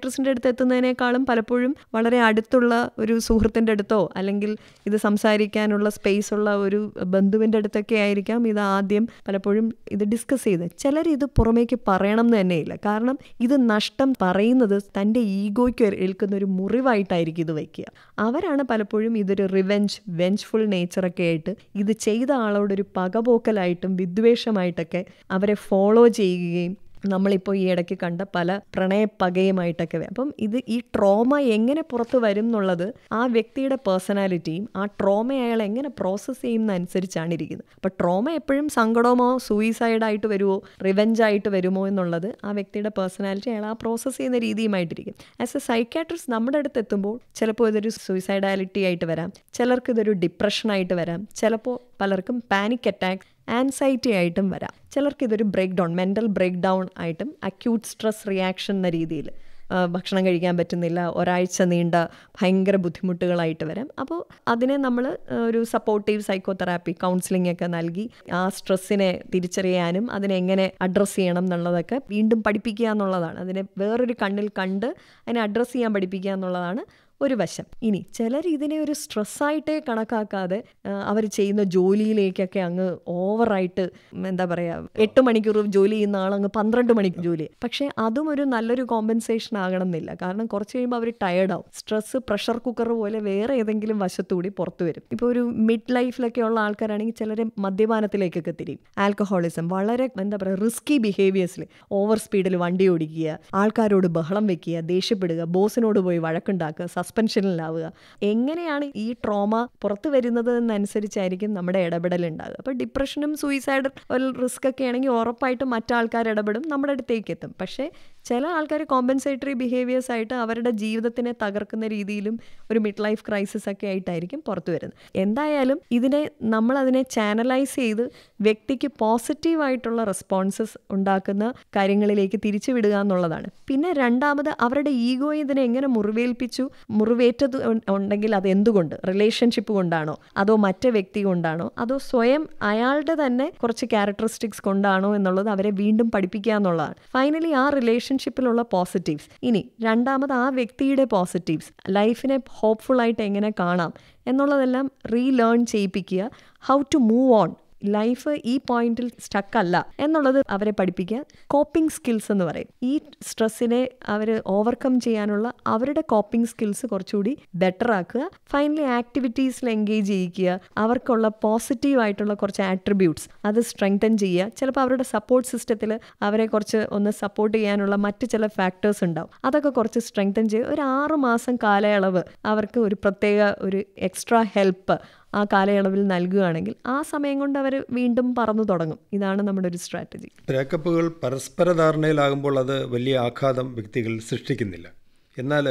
അടുത്ത് എത്തുന്നതിനേക്കാളും പലപ്പോഴും വളരെ അടുത്തുള്ള ഒരു സുഹൃത്തിൻ്റെ അടുത്തോ അല്ലെങ്കിൽ ഇത് സംസാരിക്കാനുള്ള സ്പേസ് ഉള്ള ഒരു ബന്ധുവിൻ്റെ അടുത്തൊക്കെ ആയിരിക്കാം ഇത് ആദ്യം പലപ്പോഴും ഇത് ഡിസ്കസ് ചെയ്ത് ചിലർ ഇത് പുറമേക്ക് പറയണം എന്ന് തന്നെയില്ല കാരണം ഇത് നഷ്ടം പറയുന്നത് തൻ്റെ ഈഗോയ്ക്ക് ഏൽക്കുന്ന ഒരു മുറിവായിട്ടായിരിക്കും ഇത് വയ്ക്കുക അവരാണ് പലപ്പോഴും ഇതൊരു റിവെഞ്ച് വെഞ്ച്ഫുൾ നേച്ചറൊക്കെ ആയിട്ട് ഇത് ചെയ്ത ആളോടൊരു പകപോക്കലായിട്ടും വിദ്വേഷമായിട്ടൊക്കെ അവരെ ഫോളോ ചെയ്യുകയും നമ്മളിപ്പോൾ ഈ ഇടയ്ക്ക് കണ്ട പല പ്രണയപ്പകയുമായിട്ടൊക്കെ വരും. അപ്പം ഇത് ഈ ട്രോമ എങ്ങനെ പുറത്ത് വരും എന്നുള്ളത് ആ വ്യക്തിയുടെ പേഴ്സണാലിറ്റിയും ആ ട്രോമ അയാൾ എങ്ങനെ പ്രോസസ്സ് ചെയ്യുന്നതനുസരിച്ചാണ് ഇരിക്കുന്നത് അപ്പോൾ ട്രോമ എപ്പോഴും സങ്കടമോ സൂയിസൈഡായിട്ട് വരുമോ റിവെഞ്ചായിട്ട് വരുമോ എന്നുള്ളത് ആ വ്യക്തിയുടെ പേഴ്സണാലിറ്റി അയാൾ ആ പ്രോസസ്സ് ചെയ്യുന്ന രീതിയുമായിട്ടിരിക്കും ആസ് എ സൈക്കാട്രിസ്റ്റ് നമ്മുടെ അടുത്ത് എത്തുമ്പോൾ ചിലപ്പോൾ ഇതൊരു സൂയിസൈഡാലിറ്റി ആയിട്ട് വരാം ചിലർക്ക് ഇതൊരു ഡിപ്രഷനായിട്ട് വരാം ചിലപ്പോൾ പലർക്കും പാനിക് അറ്റാക്ക് ആൻസൈറ്റി ആയിട്ടും വരാം ചിലർക്ക് ഇതൊരു breakdown mental breakdown ആയിട്ടും അക്യൂട്ട് സ്ട്രെസ് റിയാക്ഷൻ എന്ന രീതിയിൽ ഭക്ഷണം കഴിക്കാൻ പറ്റുന്നില്ല ഒരാഴ്ച നീണ്ട ഭയങ്കര ബുദ്ധിമുട്ടുകളായിട്ട് വരാം അപ്പോൾ അതിനെ നമ്മൾ ഒരു സപ്പോർട്ടീവ് സൈക്കോതെറാപ്പി കൗൺസിലിംഗ് ഒക്കെ നൽകി ആ സ്ട്രെസ്സിനെ തിരിച്ചറിയാനും അതിനെ എങ്ങനെ അഡ്രസ്സ് ചെയ്യണം എന്നുള്ളതൊക്കെ വീണ്ടും പഠിപ്പിക്കുക എന്നുള്ളതാണ് അതിനെ വേറൊരു കണ്ണിൽ കണ്ട് അതിനെ അഡ്രസ്സ് ചെയ്യാൻ പഠിപ്പിക്കുക എന്നുള്ളതാണ് ഒരു വശം ഇനി ചിലർ ഇതിനെ ഒരു സ്ട്രെസ്സായിട്ടേ കണക്കാക്കാതെ അവർ ചെയ്യുന്ന ജോലിയിലേക്കൊക്കെ അങ്ങ് ഓവറായിട്ട് എന്താ പറയുക എട്ട് മണിക്കൂർ ജോലി ചെയ്യുന്ന ആൾ അങ്ങ് പന്ത്രണ്ട് മണിക്കൂർ ജോലി പക്ഷേ അതും ഒരു നല്ലൊരു കോമ്പൻസേഷൻ ആകണം എന്നില്ല കാരണം കുറച്ച് കഴിയുമ്പോൾ അവർ ടയർഡാവും സ്ട്രെസ്സ് പ്രഷർ കുക്കർ പോലെ വേറെ ഏതെങ്കിലും വശത്തുകൂടി പുറത്തു വരും ഇപ്പോൾ ഒരു മിഡ് ലൈഫിലൊക്കെ ഉള്ള ആൾക്കാരാണെങ്കിൽ ചിലർ മദ്യപാനത്തിലേക്കൊക്കെ തിരിയും ആൽക്കഹോളിസം വളരെ എന്താ പറയുക റിസ്കി ബിഹേവിയേഴ്സിൽ ഓവർ സ്പീഡിൽ വണ്ടി ഓടിക്കുക ആൾക്കാരോട് ബഹളം വെക്കുക ദേഷ്യപ്പെടുക ബോസിനോട് പോയി വഴക്കുണ്ടാക്കുക സസ്പെൻഷനിലാവുക എങ്ങനെയാണ് ഈ ട്രോമ പുറത്തു വരുന്നത് എന്നനുസരിച്ചായിരിക്കും നമ്മുടെ ഇടപെടൽ ഉണ്ടാകുക അപ്പോൾ ഡിപ്രഷനും സൂയിസൈഡ് റിസ്ക് ഒക്കെ ആണെങ്കിൽ ഉറപ്പായിട്ടും മറ്റാൾക്കാർ ഇടപെടും നമ്മുടെ അടുത്തേക്ക് എത്തും പക്ഷേ ചില ആൾക്കാർ കോമ്പൻസേറ്ററി ബിഹേവിയേഴ്സ് ആയിട്ട് അവരുടെ ജീവിതത്തിനെ തകർക്കുന്ന രീതിയിലും ഒരു മിഡ് ലൈഫ് ക്രൈസിസ് ഒക്കെ ആയിട്ടായിരിക്കും പുറത്തു വരുന്നത് എന്തായാലും ഇതിനെ നമ്മൾ അതിനെ ചാനലൈസ് ചെയ്ത് വ്യക്തിക്ക് പോസിറ്റീവായിട്ടുള്ള റെസ്പോൺസസ് ഉണ്ടാക്കുന്ന കാര്യങ്ങളിലേക്ക് തിരിച്ചു വിടുക എന്നുള്ളതാണ് പിന്നെ രണ്ടാമത് അവരുടെ ഈഗോയെ ഇതിനെ എങ്ങനെ മുറിവേൽപ്പിച്ചു മുറിവേറ്റത് ഉണ്ടെങ്കിൽ അത് എന്തുകൊണ്ട് റിലേഷൻഷിപ്പ് കൊണ്ടാണോ അതോ മറ്റേ വ്യക്തി കൊണ്ടാണോ അതോ സ്വയം അയാളുടെ തന്നെ കുറച്ച് ക്യാരക്ടറിസ്റ്റിക്സ് കൊണ്ടാണോ എന്നുള്ളത് അവരെ വീണ്ടും പഠിപ്പിക്കുക എന്നുള്ളതാണ് ഫൈനലി ആ റിലേഷൻഷിപ്പിലുള്ള പോസിറ്റീവ്സ് ഇനി രണ്ടാമത് ആ വ്യക്തിയുടെ പോസിറ്റീവ്സ് ലൈഫിനെ ഹോപ്പ്ഫുൾ ആയിട്ട് എങ്ങനെ കാണാം എന്നുള്ളതെല്ലാം റീലേൺ ചെയ്യിപ്പിക്കുക how to move on life ഈ പോയിന്റിൽ സ്റ്റക്ക് അല്ല എന്നുള്ളത് അവരെ പഠിപ്പിക്കുക കോപ്പിംഗ് സ്കിൽസ് എന്ന് പറയും ഈ സ്ട്രെസ്സിനെ അവർ ഓവർകം ചെയ്യാനുള്ള അവരുടെ കോപ്പിംഗ് സ്കിൽസ് കുറച്ചുകൂടി ബെറ്റർ ആക്കുക ഫൈനലി ആക്ടിവിറ്റീസിൽ എൻഗേജ് ചെയ്യിക്കുക അവർക്കുള്ള പോസിറ്റീവ് ആയിട്ടുള്ള കുറച്ച് ആട്രിബ്യൂട്ട്സ് അത് സ്ട്രെങ്തൻ ചെയ്യുക ചിലപ്പോൾ അവരുടെ സപ്പോർട്ട് സിസ്റ്റത്തിൽ അവരെ കുറച്ച് ഒന്ന് സപ്പോർട്ട് ചെയ്യാനുള്ള മറ്റ് ചില ഫാക്ടേഴ്സ് ഉണ്ടാവും അതൊക്കെ കുറച്ച് സ്ട്രെങ്തൻ ചെയ്യുക ഒരു ആറ് മാസം കാലയളവ് അവർക്ക് ഒരു പ്രത്യേക ഒരു എക്സ്ട്രാ ഹെൽപ്പ് ആ കാലയളവിൽ നൽകുകയാണെങ്കിൽ ആ സമയം കൊണ്ട് അവർ വീണ്ടും പറന്നു തുടങ്ങും ഇതാണ് നമ്മുടെ ഒരു സ്ട്രാറ്റജി ബ്രേക്കപ്പുകൾ പരസ്പര ധാരണയിലാകുമ്പോൾ അത് വലിയ ആഘാതം വ്യക്തികൾ സൃഷ്ടിക്കുന്നില്ല എന്നാൽ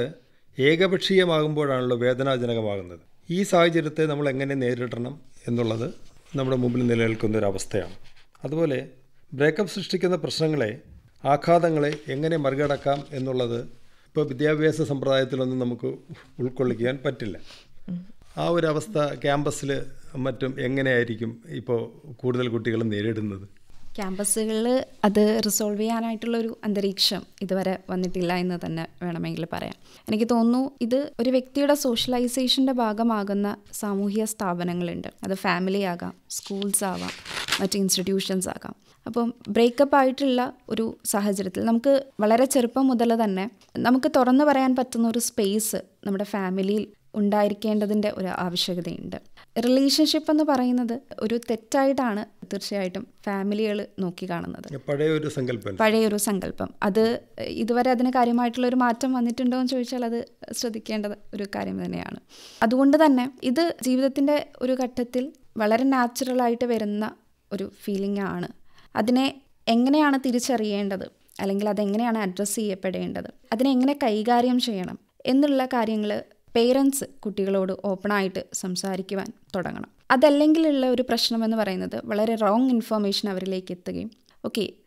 ഏകപക്ഷീയമാകുമ്പോഴാണല്ലോ വേദനാജനകമാകുന്നത് ഈ സാഹചര്യത്തെ നമ്മൾ എങ്ങനെ നേരിടണം എന്നുള്ളത് നമ്മുടെ മുമ്പിൽ നിലനിൽക്കുന്ന ഒരു അവസ്ഥയാണ് അതുപോലെ ബ്രേക്കപ്പ് സൃഷ്ടിക്കുന്ന പ്രശ്നങ്ങളെ ആഘാതങ്ങളെ എങ്ങനെ മറികടക്കാം എന്നുള്ളത് ഇപ്പോൾ വിദ്യാഭ്യാസ സമ്പ്രദായത്തിലൊന്നും നമുക്ക് ഉൾക്കൊള്ളിക്കാൻ പറ്റില്ല ആ ഒരു അവസ്ഥ ക്യാമ്പസിൽ മറ്റും എങ്ങനെയായിരിക്കും ഇപ്പോൾ കൂടുതൽ കുട്ടികൾ നേരിടുന്നത് ക്യാമ്പസുകളിൽ അത് റിസോൾവ് ചെയ്യാനായിട്ടുള്ളൊരു അന്തരീക്ഷം ഇതുവരെ വന്നിട്ടില്ല എന്ന് തന്നെ വേണമെങ്കിൽ പറയാം എനിക്ക് തോന്നുന്നു ഇത് ഒരു വ്യക്തിയുടെ സോഷ്യലൈസേഷൻ്റെ ഭാഗമാകുന്ന സാമൂഹിക സ്ഥാപനങ്ങളുണ്ട് അത് ഫാമിലി ആകാം സ്കൂൾസ് ആവാം മറ്റ് ഇൻസ്റ്റിറ്റ്യൂഷൻസ് ആകാം അപ്പം ബ്രേക്കപ്പ് ആയിട്ടുള്ള ഒരു സാഹചര്യത്തിൽ നമുക്ക് വളരെ ചെറുപ്പം മുതൽ തന്നെ നമുക്ക് തുറന്നു പറയാൻ പറ്റുന്ന ഒരു സ്പേസ് നമ്മുടെ ഫാമിലിയിൽ ഉണ്ടായിരിക്കേണ്ടതിൻ്റെ ഒരു ആവശ്യകതയുണ്ട് റിലേഷൻഷിപ്പ് എന്ന് പറയുന്നത് ഒരു തെറ്റായിട്ടാണ് തീർച്ചയായിട്ടും ഫാമിലികൾ നോക്കിക്കാണുന്നത് പഴയ ഒരു സങ്കല്പം പഴയൊരു സങ്കല്പം അത് ഇതുവരെ അതിന് കാര്യമായിട്ടുള്ള ഒരു മാറ്റം വന്നിട്ടുണ്ടോ എന്ന് ചോദിച്ചാൽ അത് ശ്രദ്ധിക്കേണ്ട ഒരു കാര്യം തന്നെയാണ് അതുകൊണ്ട് തന്നെ ഇത് ജീവിതത്തിൻ്റെ ഒരു ഘട്ടത്തിൽ വളരെ നാച്ചുറലായിട്ട് വരുന്ന ഒരു ഫീലിംഗ് ആണ് അതിനെ എങ്ങനെയാണ് തിരിച്ചറിയേണ്ടത് അല്ലെങ്കിൽ അതെങ്ങനെയാണ് അഡ്രസ്സ് ചെയ്യപ്പെടേണ്ടത് അതിനെ എങ്ങനെ കൈകാര്യം ചെയ്യണം എന്നുള്ള കാര്യങ്ങൾ പേരൻസ് കുട്ടികളോട് ഓപ്പണായിട്ട് സംസാരിക്കുവാൻ തുടങ്ങണം അതല്ലെങ്കിലുള്ള ഒരു പ്രശ്നമെന്ന് പറയുന്നത് വളരെ റോങ് ഇൻഫർമേഷൻ അവരിലേക്ക് എത്തുകയും ഓക്കെ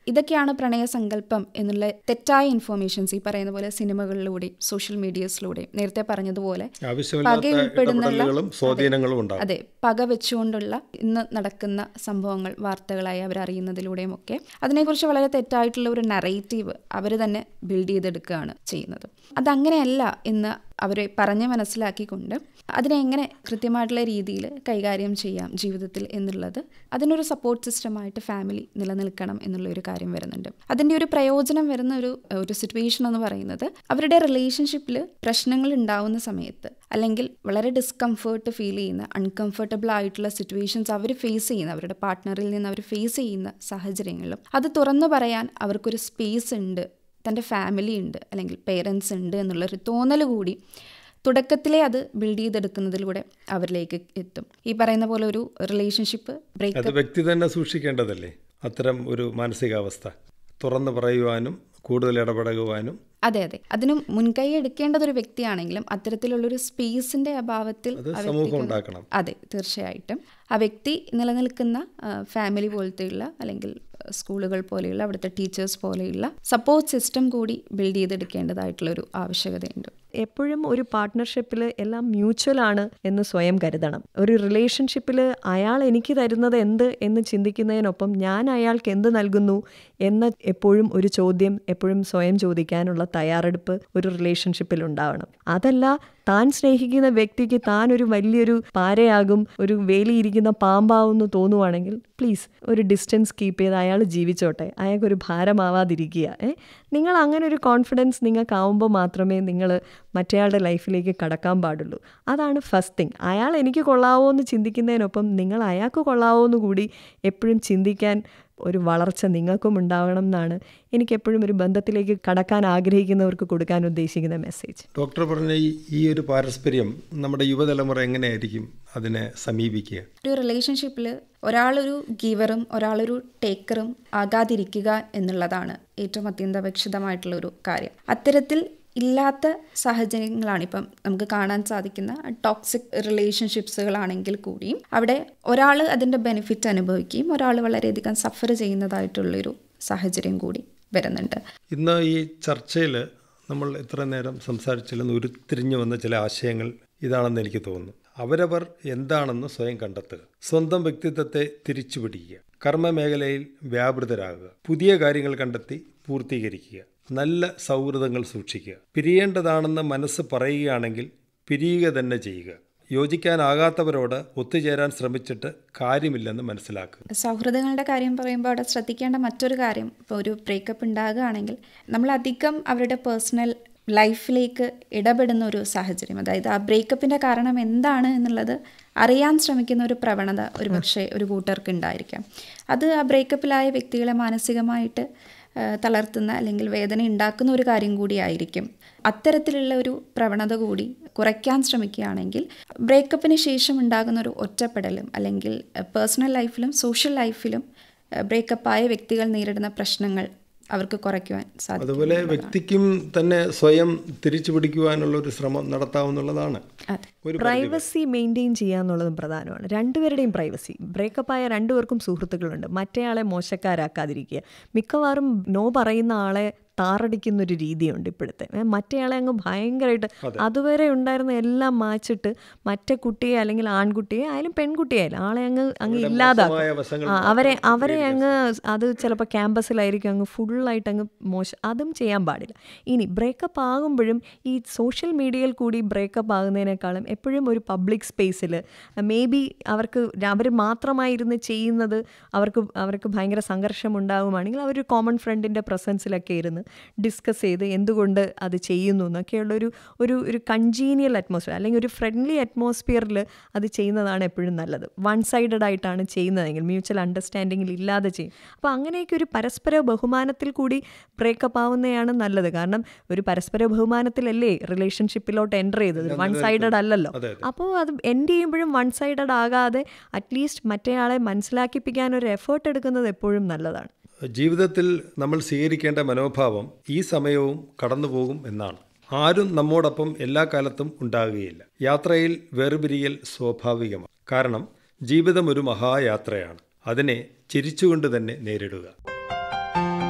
ഇതൊക്കെയാണ് പ്രണയസങ്കല്പം എന്നുള്ള തെറ്റായ ഇൻഫോർമേഷൻസ് ഈ പറയുന്ന പോലെ സിനിമകളിലൂടെയും സോഷ്യൽ മീഡിയസിലൂടെയും നേരത്തെ പറഞ്ഞതുപോലെ ആവശ്യമില്ലാത്ത പക ഉൾപ്പെടുന്നുള്ള ഇടപെടലുകളും സ്വാധീനങ്ങളും ഉണ്ടാകും അതെ പക വെച്ചുകൊണ്ടുള്ള ഇന്ന് നടക്കുന്ന സംഭവങ്ങൾ വാർത്തകളായി അവരറിയുന്നതിലൂടെയും ഒക്കെ അതിനെക്കുറിച്ച് വളരെ തെറ്റായിട്ടുള്ള ഒരു നറേറ്റീവ് അവർ തന്നെ ബിൽഡ് ചെയ്തെടുക്കുകയാണ് ചെയ്യുന്നത് അതങ്ങനെയല്ല എന്ന് അവരെ പറഞ്ഞ് മനസ്സിലാക്കിക്കൊണ്ട് അതിനെ എങ്ങനെ കൃത്യമായിട്ടുള്ള രീതിയിൽ കൈകാര്യം ചെയ്യാം ജീവിതത്തിൽ എന്നുള്ളത് അതിനൊരു സപ്പോർട്ട് സിസ്റ്റമായിട്ട് ഫാമിലി നിലനിൽക്കണം എന്നുള്ള ഒരു കാര്യം വരുന്നുണ്ട് അതിൻ്റെ ഒരു പ്രയോജനം വരുന്ന ഒരു ഒരു സിറ്റുവേഷൻ എന്ന് പറയുന്നത് അവരുടെ റിലേഷൻഷിപ്പിൽ പ്രശ്നങ്ങൾ ഉണ്ടാവുന്ന സമയത്ത് അല്ലെങ്കിൽ വളരെ ഡിസ്കംഫേർട്ട് ഫീൽ ചെയ്യുന്ന അൺകംഫർട്ടബിൾ ആയിട്ടുള്ള സിറ്റുവേഷൻസ് അവർ ഫേസ് ചെയ്യുന്ന അവരുടെ പാർട്ട്ണറിൽ നിന്ന് അവർ ഫേസ് ചെയ്യുന്ന സാഹചര്യങ്ങളിലും അത് തുറന്നു പറയാൻ അവർക്കൊരു സ്പേസ് ഉണ്ട് തൻ്റെ ഫാമിലി ഉണ്ട് അല്ലെങ്കിൽ പേരൻസ് ഉണ്ട് എന്നുള്ളൊരു തോന്നൽ കൂടി തുടക്കത്തിലേ അത് ബിൽഡ് ചെയ്തെടുക്കുന്നതിലൂടെ അവരിലേക്ക് എത്തും ഈ പറയുന്ന പോലെ ഒരു റിലേഷൻഷിപ്പ് അത് ബ്രേക്ക് വ്യക്തി തന്നെ സൂക്ഷിക്കേണ്ടതല്ലേ അത്തരം ഒരു മാനസികാവസ്ഥ തുറന്നു പറയുവാനും കൂടുതൽ ഇടപെടുവാനും അതെ അതെ അതിന് മുൻകൈ എടുക്കേണ്ടത് ഒരു വ്യക്തിയാണെങ്കിലും അത്തരത്തിലുള്ളൊരു സ്പേസിന്റെ അഭാവത്തിൽ അത് ആ സമൂഹം വ്യക്തിക്ക് ഉണ്ടാക്കണം അതെ തീർച്ചയായിട്ടും ആ വ്യക്തി നിലനിൽക്കുന്ന ഫാമിലി പോലത്തെയുള്ള അല്ലെങ്കിൽ സ്കൂളുകൾ പോലെയുള്ള അവിടുത്തെ ടീച്ചേഴ്സ് പോലെയുള്ള സപ്പോർട്ട് സിസ്റ്റം കൂടി ബിൽഡ് ചെയ്തെടുക്കേണ്ടതായിട്ടുള്ള ഒരു ആവശ്യകതയുണ്ട് എപ്പോഴും ഒരു പാർട്ട്ണർഷിപ്പിൽ എല്ലാം മ്യൂച്വൽ ആണ് എന്ന് സ്വയം കരുതണം ഒരു റിലേഷൻഷിപ്പിൽ അയാൾ എനിക്ക് തരുന്നത് എന്ത് എന്ന് ചിന്തിക്കുന്നതിനൊപ്പം ഞാൻ അയാൾക്ക് എന്ത് നൽകുന്നു എന്ന എപ്പോഴും ഒരു ചോദ്യം എപ്പോഴും സ്വയം ചോദിക്കാനുള്ള തയ്യാറെടുപ്പ് ഒരു റിലേഷൻഷിപ്പിൽ ഉണ്ടാവണം അതല്ല താൻ സ്നേഹിക്കുന്ന വ്യക്തിക്ക് താൻ ഒരു വലിയൊരു പാരയാകും ഒരു വേലിയിരിക്കുന്ന പാമ്പാവെന്ന് തോന്നുവാണെങ്കിൽ പ്ലീസ് ഒരു ഡിസ്റ്റൻസ് കീപ്പ് ചെയ്ത് അയാൾ ജീവിച്ചോട്ടെ അയാൾക്കൊരു ഭാരമാവാതിരിക്കുക ഏ നിങ്ങൾ അങ്ങനെ ഒരു കോൺഫിഡൻസ് നിങ്ങൾക്കാവുമ്പോൾ മാത്രമേ നിങ്ങൾ മറ്റേയാളുടെ ലൈഫിലേക്ക് കടക്കാൻ പാടുള്ളൂ അതാണ് ഫസ്റ്റ് തിങ് അയാൾ എനിക്ക് കൊള്ളാവോ എന്ന് ചിന്തിക്കുന്നതിനൊപ്പം നിങ്ങൾ അയാൾക്ക് കൊള്ളാവോ എന്ന് കൂടി എപ്പോഴും ചിന്തിക്കാൻ ഒരു വളർച്ച നിങ്ങൾക്കും ഉണ്ടാവണം എന്നാണ് എനിക്കെപ്പോഴും ഒരു ബന്ധത്തിലേക്ക് കടക്കാൻ ആഗ്രഹിക്കുന്നവർക്ക് കൊടുക്കാൻ ഉദ്ദേശിക്കുന്ന മെസ്സേജ് ഡോക്ടർ പറഞ്ഞ ഈ ഈ ഒരു പാരസ്പര്യം നമ്മുടെ യുവതലമുറ എങ്ങനെയായിരിക്കും അതിനെ സമീപിക്കുക ഒരു റിലേഷൻഷിപ്പിൽ ഒരാളൊരു ഗീവറും ഒരാളൊരു ടേക്കറും ആകാതിരിക്കുക എന്നുള്ളതാണ് ഏറ്റവും അത്യന്താപേക്ഷിതമായിട്ടുള്ള ഒരു കാര്യം അത്തരത്തിൽ ഇല്ലാത്ത സാഹചര്യങ്ങളാണ് ഇപ്പം നമുക്ക് കാണാൻ സാധിക്കുന്ന ടോക്സിക് റിലേഷൻഷിപ്സുകളാണെങ്കിൽ കൂടിയും അവിടെ ഒരാൾ അതിൻ്റെ ബെനിഫിറ്റ് അനുഭവിക്കുകയും ഒരാൾ വളരെയധികം സഫർ ചെയ്യുന്നതായിട്ടുള്ളൊരു സാഹചര്യം കൂടി വരുന്നുണ്ട് ഇന്ന് ഈ ചർച്ചയിൽ നമ്മൾ ഇത്ര നേരം സംസാരിച്ചില്ലെന്ന് ഉരുത്തിരിഞ്ഞു വന്ന ചില ആശയങ്ങൾ ഇതാണെന്ന് എനിക്ക് തോന്നുന്നു അവരവർ എന്താണെന്ന് സ്വയം കണ്ടെത്തുക സ്വന്തം വ്യക്തിത്വത്തെ തിരിച്ചു പിടിക്കുക കർമ്മമേഖലയിൽ വ്യാപൃതരാകുക പുതിയ കാര്യങ്ങൾ കണ്ടെത്തി പൂർത്തീകരിക്കുക നല്ല സൗഹൃദങ്ങൾ സൂക്ഷിക്കുക പിരിയേണ്ടതാണെന്ന് മനസ്സ് പറയുകയാണെങ്കിൽ പിരിയുക തന്നെ ചെയ്യുക യോജിക്കാനാകാത്തവരോട് ഒത്തുചേരാൻ ശ്രമിച്ചിട്ട് കാര്യമില്ലെന്ന് മനസ്സിലാക്കുക സൗഹൃദങ്ങളുടെ കാര്യം പറയുമ്പോൾ അവിടെ ശ്രദ്ധിക്കേണ്ട മറ്റൊരു കാര്യം ഇപ്പോൾ ഒരു ബ്രേക്കപ്പ് ഉണ്ടാകുകയാണെങ്കിൽ നമ്മൾ അധികം അവരുടെ പേഴ്സണൽ ലൈഫിലേക്ക് ഇടപെടുന്ന ഒരു സാഹചര്യം അതായത് ആ ബ്രേക്കപ്പിൻ്റെ കാരണം എന്താണ് എന്നുള്ളത് അറിയാൻ ശ്രമിക്കുന്ന ഒരു പ്രവണത ഒരു പക്ഷേ ഒരു കൂട്ടർക്ക് ഉണ്ടായിരിക്കാം അത് ആ ബ്രേക്കപ്പിലായ വ്യക്തികളെ മാനസികമായിട്ട് തളർത്തുന്ന അല്ലെങ്കിൽ വേദന ഉണ്ടാക്കുന്ന ഒരു കാര്യം കൂടിയായിരിക്കും അത്തരത്തിലുള്ള ഒരു പ്രവണത കൂടി കുറയ്ക്കാൻ ശ്രമിക്കുകയാണെങ്കിൽ ബ്രേക്കപ്പിന് ശേഷം ഉണ്ടാകുന്ന ഒരു ഒറ്റപ്പെടലും അല്ലെങ്കിൽ പേഴ്സണൽ ലൈഫിലും സോഷ്യൽ ലൈഫിലും ബ്രേക്കപ്പായ വ്യക്തികൾ നേരിടുന്ന പ്രശ്നങ്ങൾ അവർക്ക് കുറയ്ക്കുവാൻ സാധിക്കും അതുപോലെ വ്യക്തിക്കും തന്നെ സ്വയം തിരിച്ചു പിടിക്കുവാനുള്ള ഒരു ശ്രമം നടത്താവുന്നതാണ് അതെ ഒരു പ്രൈവസി മെയിൻറ്റെയിൻ ചെയ്യുക എന്നുള്ളതും പ്രധാനമാണ് രണ്ടുപേരുടെയും പ്രൈവസി ബ്രേക്കപ്പ് ആയ രണ്ടുപേർക്കും സുഹൃത്തുക്കളുണ്ട് മറ്റേയാളെ മോശക്കാരാക്കാതിരിക്കുക മിക്കവാറും നോ പറയുന്ന ആളെ താറടിക്കുന്ന ഒരു രീതിയുണ്ട് ഇപ്പോഴത്തെ ഏ, മറ്റേയാളെ അങ്ങ് ഭയങ്കരമായിട്ട് അതുവരെ ഉണ്ടായിരുന്ന എല്ലാം മാച്ചിട്ട് മറ്റേ കുട്ടിയെ അല്ലെങ്കിൽ ആൺകുട്ടിയെ ആയാലും പെൺകുട്ടിയായാലും ആളെ അങ്ങ് അങ്ങ് മോശമായ ഇല്ലാതാക്കും വശങ്ങൾ ആ, അവരെ അവരെ അങ്ങ് അത് ചിലപ്പോൾ ക്യാമ്പസിലായിരിക്കും അങ്ങ് ഫുള്ളായിട്ട് അങ്ങ് മോശം അതും ചെയ്യാൻ പാടില്ല ഇനി ബ്രേക്കപ്പ് ആകുമ്പോഴും ഈ സോഷ്യൽ മീഡിയയിൽ കൂടി ബ്രേക്കപ്പ് ആകുന്നതിനേക്കാളും എപ്പോഴും ഒരു പബ്ലിക് സ്പേസിൽ മേ ബി അവർക്ക് അവർ മാത്രമായിരുന്ന് ചെയ്യുന്നത് അവർക്ക് അവർക്ക് ഭയങ്കര സംഘർഷം ഉണ്ടാകുവാണെങ്കിൽ അവർ കോമൺ ഫ്രണ്ടിൻ്റെ പ്രസൻസിലൊക്കെ ഇരുന്ന് ഡിസ്കസ് ചെയ്ത് എന്തുകൊണ്ട് അത് ചെയ്യുന്നു എന്നൊക്കെയുള്ള ഒരു ഒരു ഒരു കൺജീനിയൽ അറ്റ്മോസ്ഫിയർ അല്ലെങ്കിൽ ഒരു ഫ്രണ്ട്ലി അറ്റ്മോസ്ഫിയറിൽ അത് ചെയ്യുന്നതാണ് എപ്പോഴും നല്ലത് വൺ സൈഡഡ് ആയിട്ടാണ് ചെയ്യുന്നതെങ്കിൽ മ്യൂച്വൽ അണ്ടർസ്റ്റാൻഡിങ്ങിൽ ഇല്ലാതെ ചെയ്യും അപ്പോൾ അങ്ങനെയൊക്കെ ഒരു പരസ്പര ബഹുമാനത്തിൽ കൂടി ബ്രേക്കപ്പ് ആവുന്നതാണ് നല്ലത് കാരണം ഒരു പരസ്പര ബഹുമാനത്തിലല്ലേ റിലേഷൻഷിപ്പിലോട്ട് എൻ്റർ ചെയ്തത് വൺ സൈഡഡ് അല്ലല്ലോ അതെ, അതെ. അപ്പോൾ അത് എൻഡ് ചെയ്യുമ്പോഴും വൺ സൈഡഡ് ആകാതെ അറ്റ്ലീസ്റ്റ് മറ്റേയാളെ മനസ്സിലാക്കിപ്പിക്കാൻ ഒരു എഫേർട്ട് എടുക്കുന്നത് എപ്പോഴും നല്ലതാണ് ജീവിതത്തിൽ നമ്മൾ സ്വീകരിക്കേണ്ട മനോഭാവം ഈ സമയവും കടന്നുപോകും എന്നാണ് ആരും നമ്മോടൊപ്പം എല്ലാ കാലത്തും ഉണ്ടാകുകയില്ല യാത്രയിൽ വേർപിരിയൽ സ്വാഭാവികമാണ് കാരണം ജീവിതം ഒരു മഹായാത്രയാണ് അതിനെ ചിരിച്ചുകൊണ്ട് തന്നെ നേരിടുക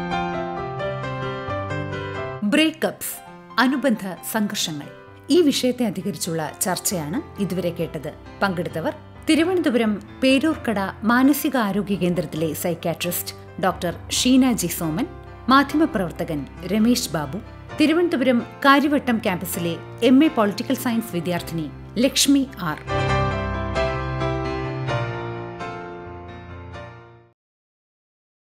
ബ്രേക്കപ്സ് അനുബന്ധ സംഘർഷങ്ങൾ ഈ വിഷയത്തെ അധികരിച്ചുള്ള ചർച്ചയാണ് ഇതുവരെ കേട്ടത് പങ്കെടുത്തവർ തിരുവനന്തപുരം പേരൂർക്കട മാനസികാരോഗ്യ കേന്ദ്രത്തിലെ psychiatrist doctor Sheena G Soman മാധ്യമപ്രവർത്തകൻ രമേശ് ബാബു തിരുവനന്തപുരം കാര്യവട്ടം ക്യാമ്പസിലെ എം എ പൊളിറ്റിക്കൽ സയൻസ് വിദ്യാർത്ഥിനി ലക്ഷ്മി ആർ